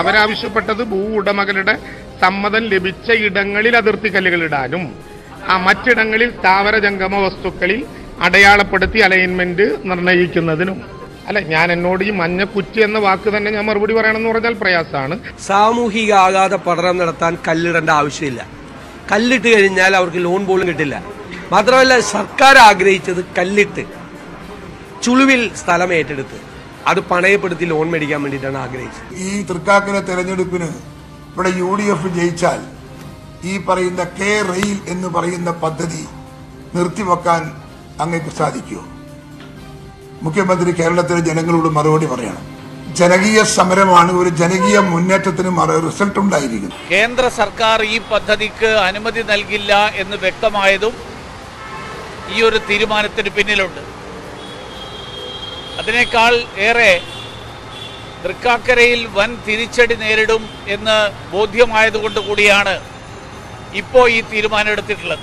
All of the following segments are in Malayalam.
അവരാവശ്യപ്പെട്ടത് ഭൂ ഉടമകളുടെ സമ്മതം ലഭിച്ച ഇടങ്ങളിൽ അതിർത്തി കല്ലുകൾ ഇടാനും ആ മറ്റിടങ്ങളിൽ സ്ഥാവര ജംഗമ വസ്തുക്കളിൽ അടയാളപ്പെടുത്തി അലൈൻമെന്റ് നിർണ്ണയിക്കുന്നതിനും അല്ല ഞാൻ എന്നോട് ഈ മഞ്ഞ കുറ്റി എന്ന വാക്ക് തന്നെ ഞാൻ മറുപടി പറയണമെന്ന് പറഞ്ഞാൽ പ്രയാസമാണ് സാമൂഹിക ആഘാത പഠനം നടത്താൻ കല്ലിടേണ്ട ആവശ്യമില്ല കല്ലിട്ട് കഴിഞ്ഞാൽ അവർക്ക് ലോൺ പോലും കിട്ടില്ല മാത്രമല്ല സർക്കാർ ആഗ്രഹിച്ചത് കല്ലിട്ട് ചുളുവിൽ സ്ഥലം ഏറ്റെടുത്ത് അത് പണയപ്പെടുത്തി ലോൺ മേടിക്കാൻ വേണ്ടിയിട്ടാണ് ആഗ്രഹിച്ചത് ഈ തൃക്കാക്കര തെരഞ്ഞെടുപ്പിന് ഇവിടെ യു ഡി എഫ് ജയിച്ചാൽ ഈ പറയുന്ന കെ റെയിൽ എന്ന് പറയുന്ന പദ്ധതി നിർത്തിവെക്കാൻ അങ്ങേക്ക് സാധിക്കുമോ മുഖ്യമന്ത്രി കേരളത്തിലെ ജനങ്ങളോട് മറുപടി പറയണം ജനകീയ സമരമാണ് ഒരു ജനകീയ മുന്നേറ്റത്തിന് മറ- റിസൾട്ട് ഉണ്ടായിരിക്കുന്നത് കേന്ദ്ര സർക്കാർ ഈ പദ്ധതിക്ക് അനുമതി നൽകില്ല എന്ന് വ്യക്തമായതും ഈ ഒരു തീരുമാനത്തിന് പിന്നിലുണ്ട് അതിനേക്കാൾ ഏറെ തൃക്കാക്കരയിൽ വൻ തിരിച്ചടി നേരിടും എന്ന് ബോധ്യമായതുകൊണ്ട് കൂടിയാണ് ഇപ്പോൾ ഈ തീരുമാനം എടുത്തിട്ടുള്ളത്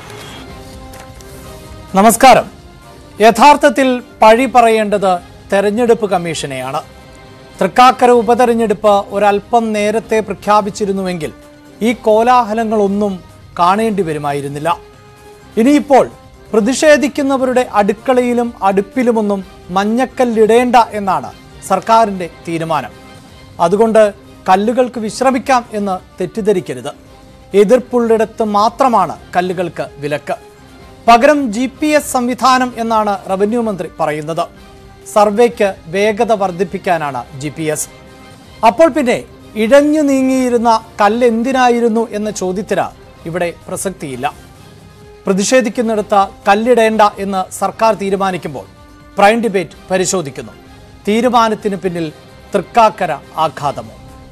നമസ്കാരം യഥാർത്ഥത്തിൽ പഴി പറയേണ്ടത് തെരഞ്ഞെടുപ്പ് കമ്മീഷനെയാണ് തൃക്കാക്കര ഉപതെരഞ്ഞെടുപ്പ് ഒരല്പം നേരത്തെ പ്രഖ്യാപിച്ചിരുന്നുവെങ്കിൽ ഈ കോലാഹലങ്ങളൊന്നും കാണേണ്ടി വരുമായിരുന്നില്ല ഇനിയിപ്പോൾ പ്രതിഷേധിക്കുന്നവരുടെ അടുക്കളയിലും അടുപ്പിലുമൊന്നും മഞ്ഞക്കല്ലിടേണ്ട എന്നാണ് സർക്കാരിൻ്റെ തീരുമാനം അതുകൊണ്ട് കല്ലുകൾക്ക് വിശ്രമിക്കാം എന്ന് തെറ്റിദ്ധരിക്കരുത് എതിർപ്പുള്ളിടത്ത് മാത്രമാണ് കല്ലുകൾക്ക് വിലക്ക് പകരം ജി പി എസ് സംവിധാനം എന്നാണ് റവന്യൂ മന്ത്രി പറയുന്നത് സർവേക്ക് വേഗത വർദ്ധിപ്പിക്കാനാണ് ജി പി എസ് അപ്പോൾ പിന്നെ ഇഴഞ്ഞു നീങ്ങിയിരുന്ന കല്ല് എന്തിനായിരുന്നു എന്ന ചോദ്യത്തിന് ഇവിടെ പ്രസക്തിയില്ല പ്രതിഷേധിക്കുന്നിടത്ത് കല്ലിടേണ്ട എന്ന് സർക്കാർ തീരുമാനിക്കുമ്പോൾ പ്രൈം ഡിബേറ്റ് പരിശോധിക്കുന്നു തീരുമാനത്തിന് പിന്നിൽ തൃക്കാക്കര ആഘാതമോ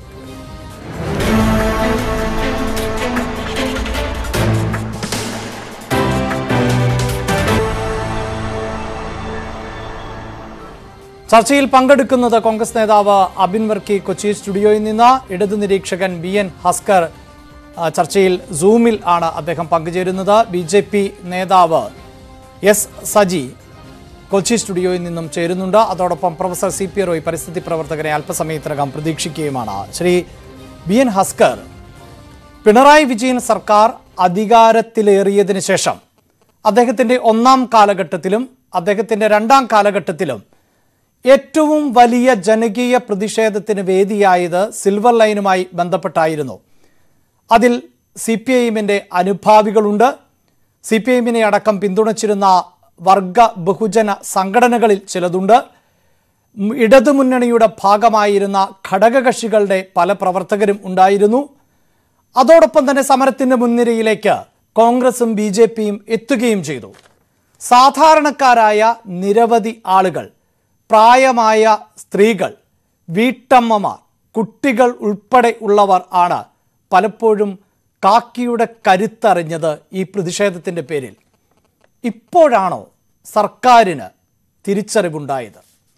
ചർച്ചയിൽ പങ്കെടുക്കുന്നത് കോൺഗ്രസ് നേതാവ് അബിൻ വർക്കി കൊച്ചി സ്റ്റുഡിയോയിൽ നിന്ന് ഇടതു നിരീക്ഷകൻ ബി എൻ ഹസ്കർ ആ, ചർച്ചയിൽ സൂമിൽ ആണ് അദ്ദേഹം പങ്കുചേരുന്നത് ബി ജെ പി നേതാവ് എസ് സജി കൊച്ചി സ്റ്റുഡിയോയിൽ നിന്നും ചേരുന്നുണ്ട് അതോടൊപ്പം പ്രൊഫസർ സി പി റോയ് പരിസ്ഥിതി പ്രവർത്തകരെ അല്പസമയത്തിനകം പ്രതീക്ഷിക്കുകയുമാണ് ശ്രീ ബി എൻ ഹസ്കർ പിണറായി വിജയൻ സർക്കാർ അധികാരത്തിലേറിയതിനു ശേഷം അദ്ദേഹത്തിൻ്റെ ഒന്നാം കാലഘട്ടത്തിലും അദ്ദേഹത്തിൻ്റെ രണ്ടാം കാലഘട്ടത്തിലും ഏറ്റവും വലിയ ജനകീയ പ്രതിഷേധത്തിന് വേദിയായത് സിൽവർ ലൈനുമായി ബന്ധപ്പെട്ടായിരുന്നു അതിൽ സി പി ഐ എമ്മിൻ്റെ അനുഭാവികളുണ്ട് സി പി ഐ എമ്മിനെ അടക്കം പിന്തുണച്ചിരുന്ന വർഗ ബഹുജന സംഘടനകളിൽ ചിലതുണ്ട് ഉം, ഇടതുമുന്നണിയുടെ ഭാഗമായിരുന്ന ഘടകകക്ഷികളുടെ പല പ്രവർത്തകരും ഉണ്ടായിരുന്നു അതോടൊപ്പം തന്നെ സമരത്തിന്റെ മുൻനിരയിലേക്ക് കോൺഗ്രസും ബി ജെ പിയും എത്തുകയും ചെയ്തു സാധാരണക്കാരായ നിരവധി ആളുകൾ പ്രായമായ സ്ത്രീകൾ വീട്ടമ്മമാർ കുട്ടികൾ ഉൾപ്പെടെ ഉള്ളവർ ആണ് പലപ്പോഴും കാക്കിയുടെ കരുത്തറിഞ്ഞത് ഈ പ്രതിഷേധത്തിന്റെ പേരിൽ ഇപ്പോഴാണോ സർക്കാരിന് തിരിച്ചറിവുണ്ടായത്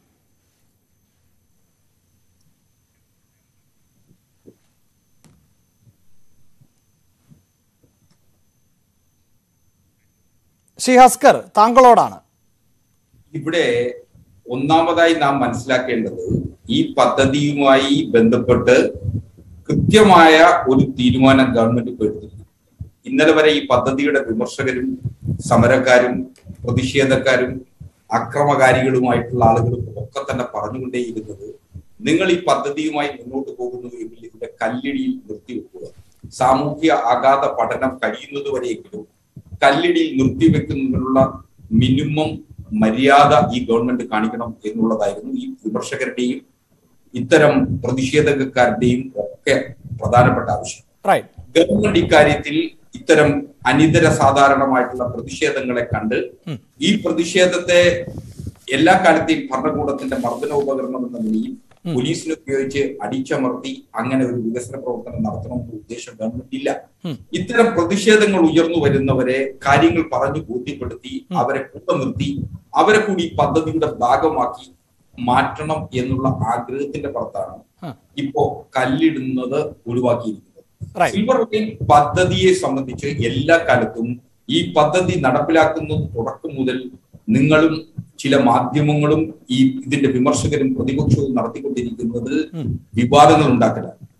ശ്രീ ഹസ്കർ താങ്കളോടാണ് ഇവിടെ ഒന്നാമതായി നാം മനസ്സിലാക്കേണ്ടത് ഈ പദ്ധതിയുമായി ബന്ധപ്പെട്ട് കൃത്യമായ ഒരു തീരുമാനം ഗവൺമെന്റ് ഇപ്പോൾ എടുത്തിട്ടുണ്ട് ഇന്നലെ വരെ ഈ പദ്ധതിയുടെ വിമർശകരും സമരക്കാരും പ്രതിഷേധക്കാരും അക്രമകാരികളുമായിട്ടുള്ള ആളുകളും ഒക്കെ തന്നെ പറഞ്ഞുകൊണ്ടേയിരുന്നത് നിങ്ങൾ ഈ പദ്ധതിയുമായി മുന്നോട്ട് പോകുന്നു എങ്കിൽ ഇതിന്റെ കല്ലിടിയിൽ നിർത്തിവെക്കുക സാമൂഹ്യ ആഘാത പഠനം കഴിയുന്നതുവരെയെങ്കിലും കല്ലിടിയിൽ നിർത്തിവെക്കുന്നതിനുള്ള മിനിമം മര്യാദ ഈ ഗവൺമെന്റ് കാണിക്കണം എന്നുള്ളതായിരുന്നു ഈ വിമർശകരുടെയും ഇത്തരം പ്രതിഷേധക്കാരുടെയും ഒക്കെ പ്രധാനപ്പെട്ട ആവശ്യം റൈറ്റ് ഗവൺമെന്റ് ഇക്കാര്യത്തിൽ ഇത്തരം അനിതര സാധാരണമായിട്ടുള്ള പ്രതിഷേധങ്ങളെ കണ്ട് ഈ പ്രതിഷേധത്തെ എല്ലാ കാലത്തെയും ഭരണകൂടത്തിന്റെ മർദ്ദനോപകരണം എന്ന നിലയിൽ പോലീസിനെ ഉപയോഗിച്ച് അടിച്ചമർത്തി അങ്ങനെ ഒരു വികസന പ്രവർത്തനം നടത്തണമെന്ന ഉദ്ദേശം ഗവൺമെന്റ് ഇല്ല ഇത്തരം പ്രതിഷേധങ്ങൾ ഉയർന്നു വരുന്നവരെ കാര്യങ്ങൾ പറഞ്ഞു ബോധ്യപ്പെടുത്തി അവരെ കൂടെ നിർത്തി അവരെ കൂടി ഈ പദ്ധതിയുടെ ഭാഗമാക്കി മാറ്റണം എന്നുള്ള ആഗ്രഹത്തിന്റെ പുറത്താണ് ഇപ്പോ കല്ലിടുന്നത് ഒഴിവാക്കിയിരിക്കുന്നത് Right. സിൽവർ ലൈൻ പദ്ധതിയെ സംബന്ധിച്ച് എല്ലാ കാലത്തും ഈ പദ്ധതി നടപ്പിലാക്കുന്ന തുടക്കം മുതൽ നിങ്ങളും ചില മാധ്യമങ്ങളും ഈ ഇതിന്റെ വിമർശകരും പ്രതിപക്ഷവും നടത്തിക്കൊണ്ടിരിക്കുന്നത് വിവാദങ്ങൾ ഉണ്ടാക്കലാണ്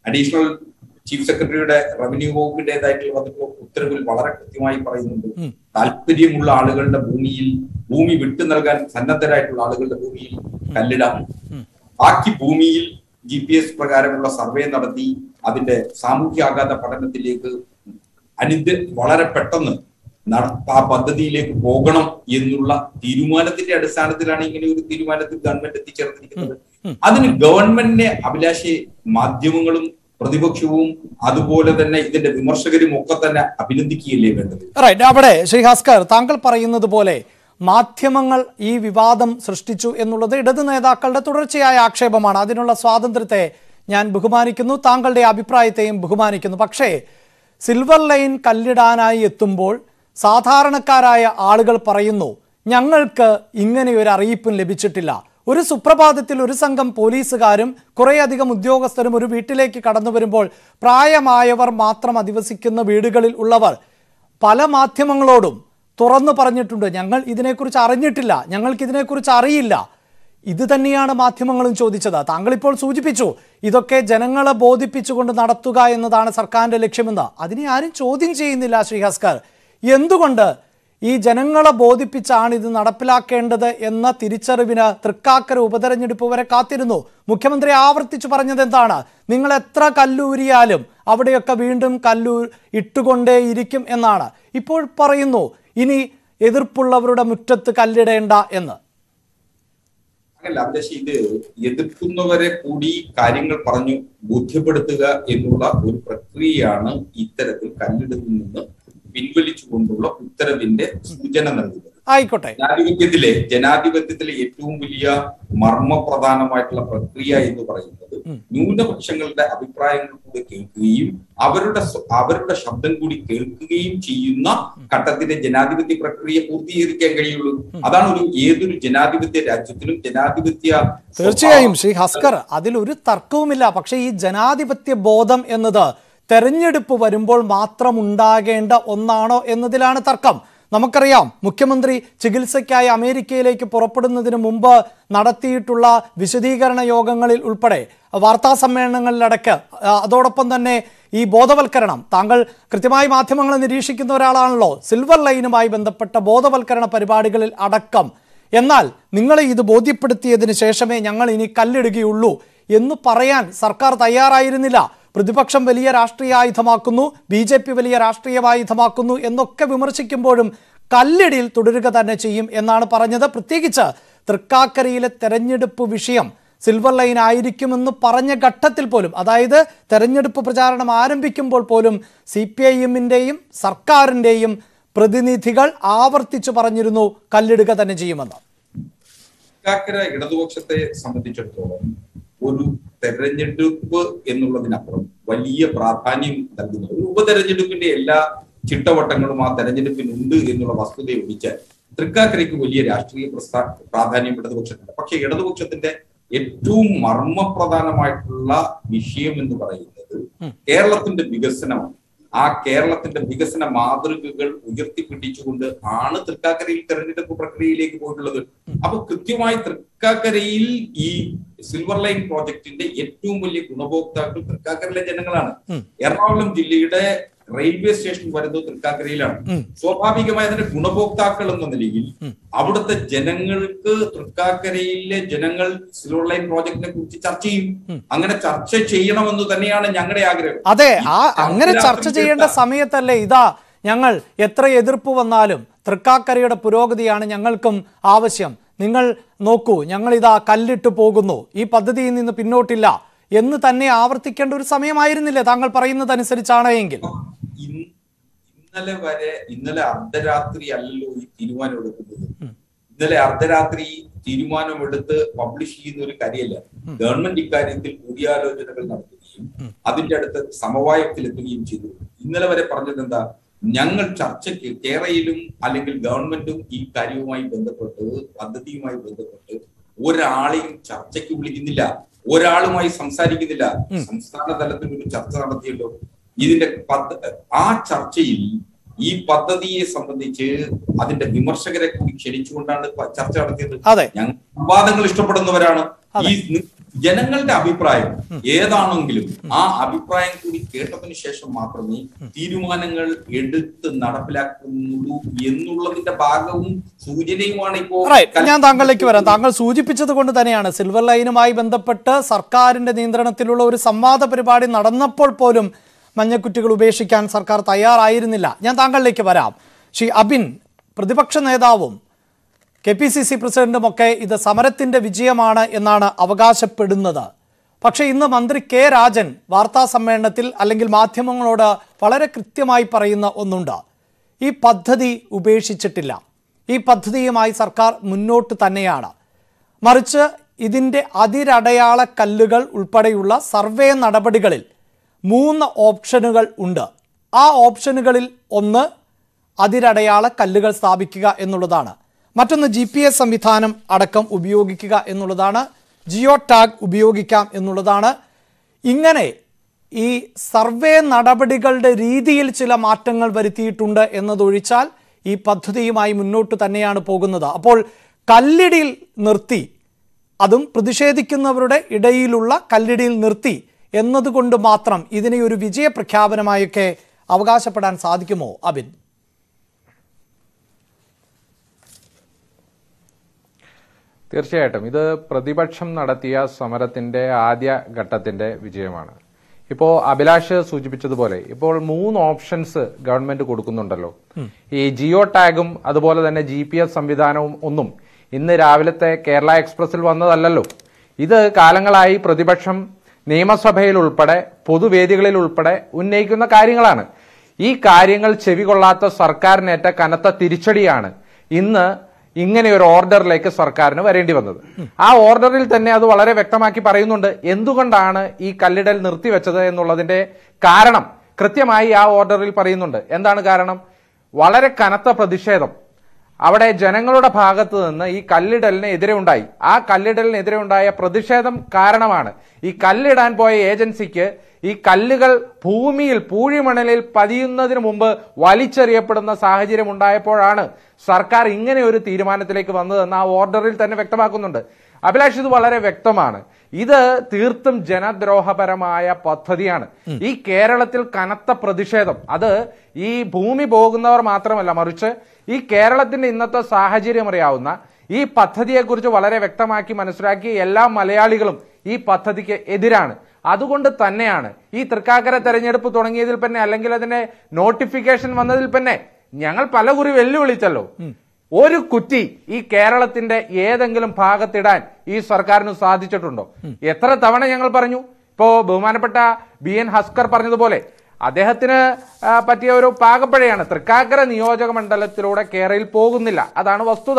അഡീഷണൽ ചീഫ് സെക്രട്ടറിയുടെ റവന്യൂ വകുപ്പിന്റേതായിട്ടുള്ള വന്നിട്ടുള്ള ഉത്തരവിൽ വളരെ കൃത്യമായി പറയുന്നുണ്ട് താല്പര്യമുള്ള ആളുകളുടെ ഭൂമിയിൽ ഭൂമി വിട്ടു നൽകാൻ സന്നദ്ധരായിട്ടുള്ള ആളുകളുടെ ഭൂമിയിൽ കല്ലിടാം ബാക്കി ഭൂമിയിൽ ജി പി എസ് പ്രകാരമുള്ള സർവേ നടത്തി അതിന്റെ സാമൂഹ്യാഘാത പഠനത്തിലേക്ക് അനിത് വളരെ പെട്ടെന്ന് നട- ആ പദ്ധതിയിലേക്ക് പോകണം എന്നുള്ള തീരുമാനത്തിന്റെ അടിസ്ഥാനത്തിലാണ് ഇങ്ങനെ ഒരു തീരുമാനത്തിൽ ഗവൺമെന്റ് എത്തിച്ചേർന്നിരിക്കുന്നത് അതിന് ഗവൺമെന്റിനെ അഭിലാഷി മാധ്യമങ്ങളും പ്രതിപക്ഷവും അതുപോലെ തന്നെ ഇതിന്റെ വിമർശകരും ഒക്കെ തന്നെ അഭിനന്ദിക്കുകയല്ലേ വേണ്ടത് റൈറ്റ് അവിടെ ശ്രീ ഭാസ്കർ താങ്കൾ പറയുന്നത് പോലെ മാധ്യമങ്ങൾ ഈ വിവാദം സൃഷ്ടിച്ചു എന്നുള്ളത് ഇടത് നേതാക്കളുടെ തുടർച്ചയായ ആക്ഷേപമാണ് അതിനുള്ള സ്വാതന്ത്ര്യത്തെ ഞാൻ ബഹുമാനിക്കുന്നു താങ്കളുടെ അഭിപ്രായത്തെയും ബഹുമാനിക്കുന്നു പക്ഷേ സിൽവർ ലൈൻ കല്ലിടാനായി എത്തുമ്പോൾ സാധാരണക്കാരായ ആളുകൾ പറയുന്നു ഞങ്ങൾക്ക് ഇങ്ങനെ ഒരു അറിയിപ്പും ലഭിച്ചിട്ടില്ല ഒരു സുപ്രഭാതത്തിൽ ഒരു സംഘം പോലീസുകാരും കുറേയധികം ഉദ്യോഗസ്ഥരും ഒരു വീട്ടിലേക്ക് കടന്നു വരുമ്പോൾ പ്രായമായവർ മാത്രം അധിവസിക്കുന്ന വീടുകളിൽ ഉള്ളവർ പല മാധ്യമങ്ങളോടും തുറന്നു പറഞ്ഞിട്ടുണ്ട് ഞങ്ങൾ ഇതിനെക്കുറിച്ച് അറിഞ്ഞിട്ടില്ല ഞങ്ങൾക്ക് ഇതിനെക്കുറിച്ച് അറിയില്ല ഇത് തന്നെയാണ് മാധ്യമങ്ങളും ചോദിച്ചത് താങ്കൾ ഇപ്പോൾ സൂചിപ്പിച്ചു ഇതൊക്കെ ജനങ്ങളെ ബോധിപ്പിച്ചുകൊണ്ട് നടത്തുക എന്നതാണ് സർക്കാരിന്റെ ലക്ഷ്യമെന്ന് അതിനെ ആരും ചോദ്യം ചെയ്യുന്നില്ല ശ്രീ ഹസ്കർ എന്തുകൊണ്ട് ഈ ജനങ്ങളെ ബോധിപ്പിച്ചാണ് ഇത് നടപ്പിലാക്കേണ്ടത് എന്ന തിരിച്ചറിവിന് തൃക്കാക്കര ഉപതെരഞ്ഞെടുപ്പ് വരെ കാത്തിരുന്നു മുഖ്യമന്ത്രി ആവർത്തിച്ചു പറഞ്ഞത് എന്താണ് നിങ്ങൾ എത്ര കല്ലൂരിയാലും അവിടെയൊക്കെ വീണ്ടും കല്ലൂ ഇട്ടുകൊണ്ടേയിരിക്കും എന്നാണ് ഇപ്പോൾ പറയുന്നു ഇനി എതിർപ്പുള്ളവരുടെ മുറ്റത്ത് കല്ലിടേണ്ട എന്ന് അങ്ങനല്ല അഭിലാഷ് ഇത് എതിർക്കുന്നവരെ കൂടി കാര്യങ്ങൾ പറഞ്ഞു ബോധ്യപ്പെടുത്തുക എന്നുള്ള ഒരു പ്രക്രിയയാണ് ഇത്തരത്തിൽ കല്ലിടത്തിൽ നിന്ന് പിൻവലിച്ചുകൊണ്ടുള്ള ഉത്തരവിന്റെ സൂചന നൽകുന്നത് ആയിക്കോട്ടെ ജനാധിപത്യത്തിലെ ജനാധിപത്യത്തിലെ ഏറ്റവും വലിയ മർമ്മപ്രധാനമായിട്ടുള്ള പ്രക്രിയ എന്ന് പറയുന്നത് ന്യൂനപക്ഷങ്ങളുടെ അഭിപ്രായങ്ങൾ കൂടി കേൾക്കുകയും അവരുടെ സ്വ- അവരുടെ ശബ്ദം കൂടി കേൾക്കുകയും ചെയ്യുന്ന ഘട്ടത്തിന്റെ ജനാധിപത്യ പ്രക്രിയ പൂർത്തീകരിക്കാൻ കഴിയുള്ളൂ അതാണ് ഒരു ഏതൊരു ജനാധിപത്യ രാജ്യത്തിലും ജനാധിപത്യ തീർച്ചയായും ശ്രീ ഹസ്കർ അതിലൊരു തർക്കവുമില്ല പക്ഷേ ഈ ജനാധിപത്യ ബോധം എന്നത് തെരഞ്ഞെടുപ്പ് വരുമ്പോൾ മാത്രം ഉണ്ടാകേണ്ട ഒന്നാണോ എന്നതിലാണ് തർക്കം നമുക്കറിയാം മുഖ്യമന്ത്രി ചികിത്സയ്ക്കായി അമേരിക്കയിലേക്ക് പുറപ്പെടുന്നതിന് മുമ്പ് നടത്തിയിട്ടുള്ള വിശദീകരണ യോഗങ്ങളിൽ ഉൾപ്പെടെ വാർത്താ സമ്മേളനങ്ങളിലടക്ക് ആ, അതോടൊപ്പം തന്നെ ഈ ബോധവൽക്കരണം താങ്കൾ കൃത്യമായി മാധ്യമങ്ങളെ നിരീക്ഷിക്കുന്ന ഒരാളാണല്ലോ സിൽവർ ലൈനുമായി ബന്ധപ്പെട്ട ബോധവൽക്കരണ പരിപാടികളിൽ അടക്കം എന്നാൽ നിങ്ങളെ ഇത് ബോധ്യപ്പെടുത്തിയതിന് ശേഷമേ ഞങ്ങൾ ഇനി കല്ലിടുകയുള്ളൂ എന്ന് പറയാൻ സർക്കാർ തയ്യാറായിരുന്നില്ല പ്രതിപക്ഷം വലിയ രാഷ്ട്രീയ ആയുധമാക്കുന്നു ബി ജെ പി വലിയ രാഷ്ട്രീയ ആയുധമാക്കുന്നു എന്നൊക്കെ വിമർശിക്കുമ്പോഴും കല്ലിടിയിൽ തുടരുക തന്നെ ചെയ്യും എന്നാണ് പറഞ്ഞത് പ്രത്യേകിച്ച് തൃക്കാക്കരയിലെ തെരഞ്ഞെടുപ്പ് വിഷയം സിൽവർ ലൈൻ ആയിരിക്കുമെന്ന് പറഞ്ഞ ഘട്ടത്തിൽ പോലും അതായത് തെരഞ്ഞെടുപ്പ് പ്രചാരണം ആരംഭിക്കുമ്പോൾ പോലും സി പി ഐ എമ്മിൻ്റെയും സർക്കാരിൻ്റെയും പ്രതിനിധികൾ ആവർത്തിച്ചു പറഞ്ഞിരുന്നു കല്ലിടുക തന്നെ ചെയ്യുമെന്ന് തൃക്കാക്കര ഇടതുപക്ഷത്തെ സംബന്ധിച്ചിടത്തോളം ഒരു തെരഞ്ഞെടുപ്പ് എന്നുള്ളതിനപ്പുറം വലിയ പ്രാധാന്യം നൽകുന്നു ഒരു ഉപതെരഞ്ഞെടുപ്പിന്റെ എല്ലാ ചിട്ടവട്ടങ്ങളും ആ തെരഞ്ഞെടുപ്പിനുണ്ട് എന്നുള്ള വസ്തുത ഒഴിച്ചാൽ തൃക്കാക്കരയ്ക്ക് വലിയ രാഷ്ട്രീയ പ്രസ്ഥാ പ്രാധാന്യം ഇടതുപക്ഷത്തിനുണ്ട് പക്ഷെ ഇടതുപക്ഷത്തിന്റെ ഏറ്റവും മർമ്മപ്രധാനമായിട്ടുള്ള വിഷയം എന്ന് പറയുന്നത് കേരളത്തിന്റെ വികസനമാണ് ആ കേരളത്തിന്റെ വികസന മാതൃകകൾ ഉയർത്തിപ്പിടിച്ചുകൊണ്ട് ആണ് തൃക്കാക്കരയിൽ തെരഞ്ഞെടുപ്പ് പ്രക്രിയയിലേക്ക് പോയിട്ടുള്ളത് അപ്പൊ കൃത്യമായി തൃക്കാക്കരയിൽ ഈ സിൽവർ ലൈൻ പ്രോജക്ടിന്റെ ഏറ്റവും വലിയ ഗുണഭോക്താക്കൾ തൃക്കാക്കരയിലെ ജനങ്ങളാണ് എറണാകുളം ജില്ലയുടെ റെയിൽവേ സ്റ്റേഷൻ വരുന്നത് തൃക്കാക്കരയിലാണ് സ്വാഭാവികമായി അതിന്റെ ഗുണഭോക്താക്കൾ എന്ന നിലയിൽ അവിടുത്തെ ജനങ്ങൾക്ക് തൃക്കാക്കരയിലെ ജനങ്ങൾ സിൽവർ ലൈൻ പ്രോജക്റ്റിനെ കുറിച്ച് ചർച്ച ചെയ്യും അങ്ങനെ ചർച്ച ചെയ്യണമെന്ന് തന്നെയാണ് ഞങ്ങളുടെ ആഗ്രഹം അതെ ആ ഈ അങ്ങനെ ചർച്ച ചർച്ചയിലാക്കുന്ന ചെയ്യേണ്ട സമയത്തല്ലേ ഇതാ ഞങ്ങൾ എത്ര എതിർപ്പ് വന്നാലും തൃക്കാക്കരയുടെ പുരോഗതിയാണ് ഞങ്ങൾക്കും ആവശ്യം നിങ്ങൾ നോക്കൂ ഞങ്ങൾ ഇതാ കല്ലിട്ട് പോകുന്നു ഈ പദ്ധതിയിൽ നിന്ന് പിന്നോട്ടില്ല എന്ന് തന്നെ ആവർത്തിക്കേണ്ട ഒരു സമയമായിരുന്നില്ലേ താങ്കൾ പറയുന്നതനുസരിച്ചാണ് എങ്കിൽ ഇൻ- ഇന്നലെ വരെ ഇന്നലെ അർദ്ധരാത്രി അല്ലല്ലോ ഈ തീരുമാനം എടുക്കുന്നത് ഇന്നലെ അർദ്ധരാത്രി തീരുമാനമെടുത്ത് പബ്ലിഷ് ചെയ്യുന്ന ഒരു കാര്യമല്ല ഗവൺമെന്റ് ഇക്കാര്യത്തിൽ കൂടിയാലോചനകൾ നടത്തുകയും അതിന്റെ അടുത്ത് സമവായത്തിലെത്തുകയും ചെയ്തു ഇന്നലെ വരെ പറഞ്ഞത് എന്താ ഞങ്ങൾ ചർച്ചയ്ക്ക് കേരളയിലും അല്ലെങ്കിൽ ഗവൺമെന്റും ഈ കാര്യവുമായി ബന്ധപ്പെട്ട് പദ്ധതിയുമായി ബന്ധപ്പെട്ട് ഒരാളെയും ചർച്ചയ്ക്ക് വിളിക്കുന്നില്ല ഒരാളുമായി സംസാരിക്കുന്നില്ല സംസ്ഥാന തലത്തിൽ ഒരു ചർച്ച നടത്തിയല്ലോ ഇതിന്റെ പദ്ധ- ആ ചർച്ചയിൽ ഈ പദ്ധതിയെ സംബന്ധിച്ച് അതിന്റെ വിമർശകരെ കൂടി ക്ഷണിച്ചുകൊണ്ടാണ് പ- ചർച്ച നടത്തിയത് അതെ ഞങ്ങൾ സംവാദങ്ങൾ ഇഷ്ടപ്പെടുന്നവരാണ് ഈ നി- ജനങ്ങളുടെ അഭിപ്രായം ഏതാണെങ്കിലും ആ അഭിപ്രായം കൂടി കേട്ടതിന് ശേഷം മാത്രമേ തീരുമാനങ്ങൾ എടുത്ത് നടപ്പിലാക്കുന്നുള്ളൂ എന്നുള്ളതിന്റെ ഭാഗവും സൂചനയുമാണ് ഇപ്പോ റൈറ്റ് ഞാൻ താങ്കളിലേക്ക് വരാം താങ്കൾ സൂചിപ്പിച്ചത് കൊണ്ട് തന്നെയാണ് സിൽവർ ലൈനുമായി ബന്ധപ്പെട്ട് സർക്കാരിന്റെ നിയന്ത്രണത്തിലുള്ള ഒരു സംവാദ പരിപാടി നടന്നപ്പോൾ പോലും മഞ്ഞക്കുറ്റികൾ ഉപേക്ഷിക്കാൻ സർക്കാർ തയ്യാറായിരുന്നില്ല ഞാൻ താങ്കളിലേക്ക് വരാം ശ്രീ അബിൻ പ്രതിപക്ഷ നേതാവും കെ പി സി സി പ്രസിഡന്റുമൊക്കെ ഇത് സമരത്തിന്റെ വിജയമാണ് എന്നാണ് അവകാശപ്പെടുന്നത് പക്ഷേ ഇന്ന് മന്ത്രി കെ രാജൻ വാർത്താ സമ്മേളനത്തിൽ അല്ലെങ്കിൽ മാധ്യമങ്ങളോട് വളരെ കൃത്യമായി പറയുന്ന ഒന്നുണ്ട് ഈ പദ്ധതി ഉപേക്ഷിച്ചിട്ടില്ല ഈ പദ്ധതിയുമായി സർക്കാർ മുന്നോട്ട് തന്നെയാണ് മറിച്ച് ഇതിൻ്റെ അതിരടയാള കല്ലുകൾ ഉൾപ്പെടെയുള്ള സർവേ നടപടികളിൽ മൂന്ന് ഓപ്ഷനുകൾ ഉണ്ട് ആ ഓപ്ഷനുകളിൽ ഒന്ന് അതിരടയാള കല്ലുകൾ സ്ഥാപിക്കുക എന്നുള്ളതാണ് മറ്റൊന്ന് ജി പി എസ് സംവിധാനം അടക്കം ഉപയോഗിക്കുക എന്നുള്ളതാണ് ജിയോ ടാഗ് ഉപയോഗിക്കാം എന്നുള്ളതാണ് ഇങ്ങനെ ഈ സർവേ നടപടികളുടെ രീതിയിൽ ചില മാറ്റങ്ങൾ വരുത്തിയിട്ടുണ്ട് എന്നതൊഴിച്ചാൽ ഈ പദ്ധതിയുമായി മുന്നോട്ട് തന്നെയാണ് പോകുന്നത് അപ്പോൾ കല്ലിടിയിൽ നിർത്തി അതും പ്രതിഷേധിക്കുന്നവരുടെ ഇടയിലുള്ള കല്ലിടിയിൽ നിർത്തി എന്നതുകൊണ്ട് മാത്രം ഇതിനെ ഒരു വിജയ പ്രഖ്യാപനമായൊക്കെ അവകാശപ്പെടാൻ സാധിക്കുമോ അബിൻ തീർച്ചയായിട്ടും ഇത് പ്രതിപക്ഷം നടത്തിയ സമരത്തിന്റെ ആദ്യ ഘട്ടത്തിന്റെ വിജയമാണ് ഇപ്പോ അഭിലാഷ് സൂചിപ്പിച്ചതുപോലെ ഇപ്പോൾ മൂന്ന് ഓപ്ഷൻസ് ഗവൺമെന്റ് കൊടുക്കുന്നുണ്ടല്ലോ ഈ ജിയോ ടാഗും അതുപോലെ തന്നെ ജി പി എസ് സംവിധാനവും ഒന്നും ഇന്ന് രാവിലത്തെ കേരള എക്സ്പ്രസിൽ വന്നതല്ലല്ലോ ഇത് കാലങ്ങളായി പ്രതിപക്ഷം നിയമസഭയിൽ ഉൾപ്പെടെ പൊതുവേദികളിൽ ഉൾപ്പെടെ ഉന്നയിക്കുന്ന കാര്യങ്ങളാണ് ഈ കാര്യങ്ങൾ ചെവികൊള്ളാത്ത സർക്കാരിനേറ്റ കനത്ത തിരിച്ചടിയാണ് ഇന്ന് ഇങ്ങനെ ഒരു ഓർഡറിലേക്ക് സർക്കാരിന് വരേണ്ടി വന്നത് ആ ഓർഡറിൽ തന്നെ അത് വളരെ വ്യക്തമാക്കി പറയുന്നുണ്ട് എന്തുകൊണ്ടാണ് ഈ കല്ലിടൽ നിർത്തിവെച്ചത് എന്നുള്ളതിന്റെ കാരണം കൃത്യമായി ആ ഓർഡറിൽ പറയുന്നുണ്ട് എന്താണ് കാരണം വളരെ കനത്ത പ്രതിഷേധം അവിടെ ജനങ്ങളുടെ ഭാഗത്ത് നിന്ന് ഈ കല്ലിടലിന് എതിരെ ഉണ്ടായി ആ കല്ലിടലിനെതിരെ ഉണ്ടായ പ്രതിഷേധം കാരണമാണ് ഈ കല്ലിടാൻ പോയ ഏജൻസിക്ക് ഈ കല്ലുകൾ ഭൂമിയിൽ പൂഴിമണലിൽ പതിയുന്നതിന് മുമ്പ് വലിച്ചെറിയപ്പെടുന്ന സാഹചര്യം ഉണ്ടായപ്പോഴാണ് സർക്കാർ ഇങ്ങനെ ഒരു തീരുമാനത്തിലേക്ക് വന്നതെന്ന് ആ ഓർഡറിൽ തന്നെ വ്യക്തമാക്കുന്നുണ്ട് അഭിലാഷ് ഇത് വളരെ വ്യക്തമാണ് ഇത് തീർത്തും ജനദ്രോഹപരമായ പദ്ധതിയാണ് ഈ കേരളത്തിൽ കനത്ത പ്രതിഷേധം അത് ഈ ഭൂമി പോകുന്നവർ മാത്രമല്ല മറിച്ച് ഈ കേരളത്തിന്റെ ഇന്നത്തെ സാഹചര്യം അറിയാവുന്ന ഈ പദ്ധതിയെക്കുറിച്ച് വളരെ വ്യക്തമാക്കി മനസ്സിലാക്കിയ എല്ലാ മലയാളികളും ഈ പദ്ധതിക്ക് എതിരാണ് അതുകൊണ്ട് തന്നെയാണ് ഈ തൃക്കാക്കര തെരഞ്ഞെടുപ്പ് തുടങ്ങിയതിൽ തന്നെ അല്ലെങ്കിൽ അതിന്റെ നോട്ടിഫിക്കേഷൻ വന്നതിൽ തന്നെ ഞങ്ങൾ പലകുറി വെല്ലുവിളിച്ചല്ലോ ഒരു കുറ്റി ഈ കേരളത്തിന്റെ ഏതെങ്കിലും ഭാഗത്തിടാൻ ഈ സർക്കാരിന് സാധിച്ചിട്ടുണ്ടോ എത്ര തവണ ഞങ്ങൾ പറഞ്ഞു ഇപ്പോ ബഹുമാനപ്പെട്ട ബി എൻ ഹസ്കർ പറഞ്ഞതുപോലെ അദ്ദേഹത്തിന് ആ, പറ്റിയ ഒരു പാകപ്പഴയാണ് തൃക്കാക്കര നിയോജക മണ്ഡലത്തിലൂടെ കേരളയിൽ പോകുന്നില്ല അതാണ് വസ്തുത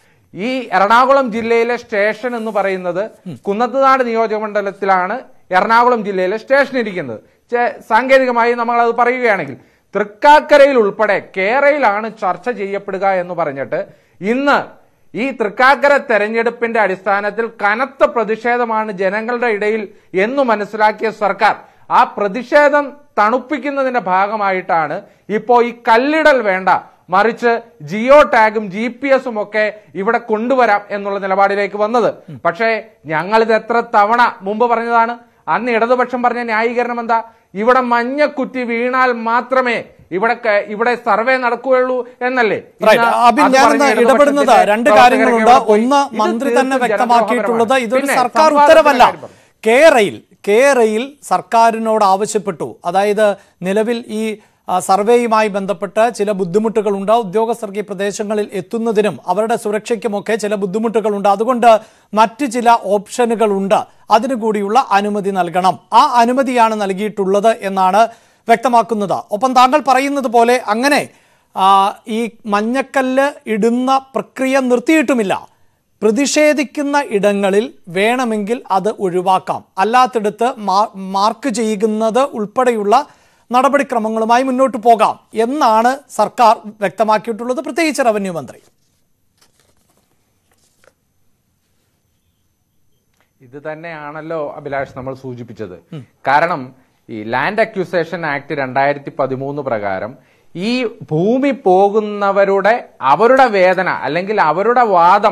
ഈ എറണാകുളം ജില്ലയിലെ സ്റ്റേഷൻ എന്ന് പറയുന്നത് കുന്നത്തുനാട് നിയോജക മണ്ഡലത്തിലാണ് എറണാകുളം ജില്ലയിലെ സ്റ്റേഷൻ ഇരിക്കുന്നത് ചെ- സാങ്കേതികമായി നമ്മൾ അത് പറയുകയാണെങ്കിൽ തൃക്കാക്കരയിൽ ഉൾപ്പെടെ കേരളയിലാണ് ചർച്ച ചെയ്യപ്പെടുക എന്ന് പറഞ്ഞിട്ട് ഇന്ന് ഈ തൃക്കാക്കര തെരഞ്ഞെടുപ്പിന്റെ അടിസ്ഥാനത്തിൽ കനത്ത പ്രതിഷേധമാണ് ജനങ്ങളുടെ ഇടയിൽ എന്ന് മനസ്സിലാക്കിയ സർക്കാർ ആ പ്രതിഷേധം തണുപ്പിക്കുന്നതിന്റെ ഭാഗമായിട്ടാണ് ഇപ്പോ ഈ കല്ലിടൽ വേണ്ട മറിച്ച് ജിയോ ടാഗും ജി പി എസും ഒക്കെ ഇവിടെ കൊണ്ടുവരാം എന്നുള്ള നിലപാടിലേക്ക് വന്നത് പക്ഷേ ഞങ്ങൾ ഇത് എത്ര തവണ മുമ്പ് പറഞ്ഞതാണ് അന്ന് ഇടതുപക്ഷം പറഞ്ഞ ന്യായീകരണം എന്താ ഇവിടെ മഞ്ഞക്കുറ്റി വീണാൽ മാത്രമേ ഇവിടെ ക- ഇവിടെ സർവേ നടക്കുകയുള്ളൂ എന്നല്ലേ ഇന്ന് റൈറ്റ് അബിൻ അത് ഞാനിന്ന് പറഞ്ഞ ഇടപെടുന്നത് ഇടതുപക്ഷത്തിന്റെ രണ്ട് പ്രവർത്തകരൊക്കെ കാര്യങ്ങളുണ്ട് അവിടെ പോയി. ഒന്ന് ഇത് മന്ത്രി തീർത്തും തന്നെ വ്യക്തമാക്കിയിട്ടുള്ളത് ജനദ്രോഹപരമാണ്. ഇതൊരു പിന്നെ സർക്കാർ സംവാദത്തിന്റെ ഉത്തരവല്ല കാര്യം പറഞ്ഞു. കേരയിൽ കേരയിൽ സർക്കാരിനോട് ആവശ്യപ്പെട്ടു അതായത് നിലവിൽ ഈ ആ, സർവേയുമായി ബന്ധപ്പെട്ട് ചില ബുദ്ധിമുട്ടുകളുണ്ട് ഉദ്യോഗസ്ഥർക്ക് ഈ പ്രദേശങ്ങളിൽ എത്തുന്നതിനും അവരുടെ സുരക്ഷയ്ക്കുമൊക്കെ ചില ബുദ്ധിമുട്ടുകളുണ്ട് അതുകൊണ്ട് മറ്റ് ചില ഓപ്ഷനുകളുണ്ട് അതിനു കൂടിയുള്ള അനുമതി നൽകണം ആ അനുമതിയാണ് നൽകിയിട്ടുള്ളത് എന്നാണ് വ്യക്തമാക്കുന്നത് ഒപ്പം താങ്കൾ പറയുന്നത് പോലെ അങ്ങനെ ആ, ഈ മഞ്ഞക്കല്ല് ഇടുന്ന പ്രക്രിയ നിർത്തിയിട്ടുമില്ല പ്രതിഷേധിക്കുന്ന ഇടങ്ങളിൽ വേണമെങ്കിൽ അത് ഒഴിവാക്കാം അല്ലാത്തിടത്ത് മാ- മാർക്ക് ചെയ്യുന്നത് ഉൾപ്പെടെയുള്ള നടപടിക്രമങ്ങളുമായി മുന്നോട്ട് പോകാം എന്നാണ് സർക്കാർ വ്യക്തമാക്കിയിട്ടുള്ളത് പ്രത്യേകിച്ച് റവന്യൂ മന്ത്രി ഇത് തന്നെയാണല്ലോ അഭിലാഷ് നമ്മൾ സൂചിപ്പിച്ചത് കാരണം ഈ ലാൻഡ് അക്യൂസേഷൻ ആക്ട് രണ്ടായിരത്തി പതിമൂന്ന് പ്രകാരം ഈ ഭൂമി പോകുന്നവരുടെ അവരുടെ വേദന അല്ലെങ്കിൽ അവരുടെ വാദം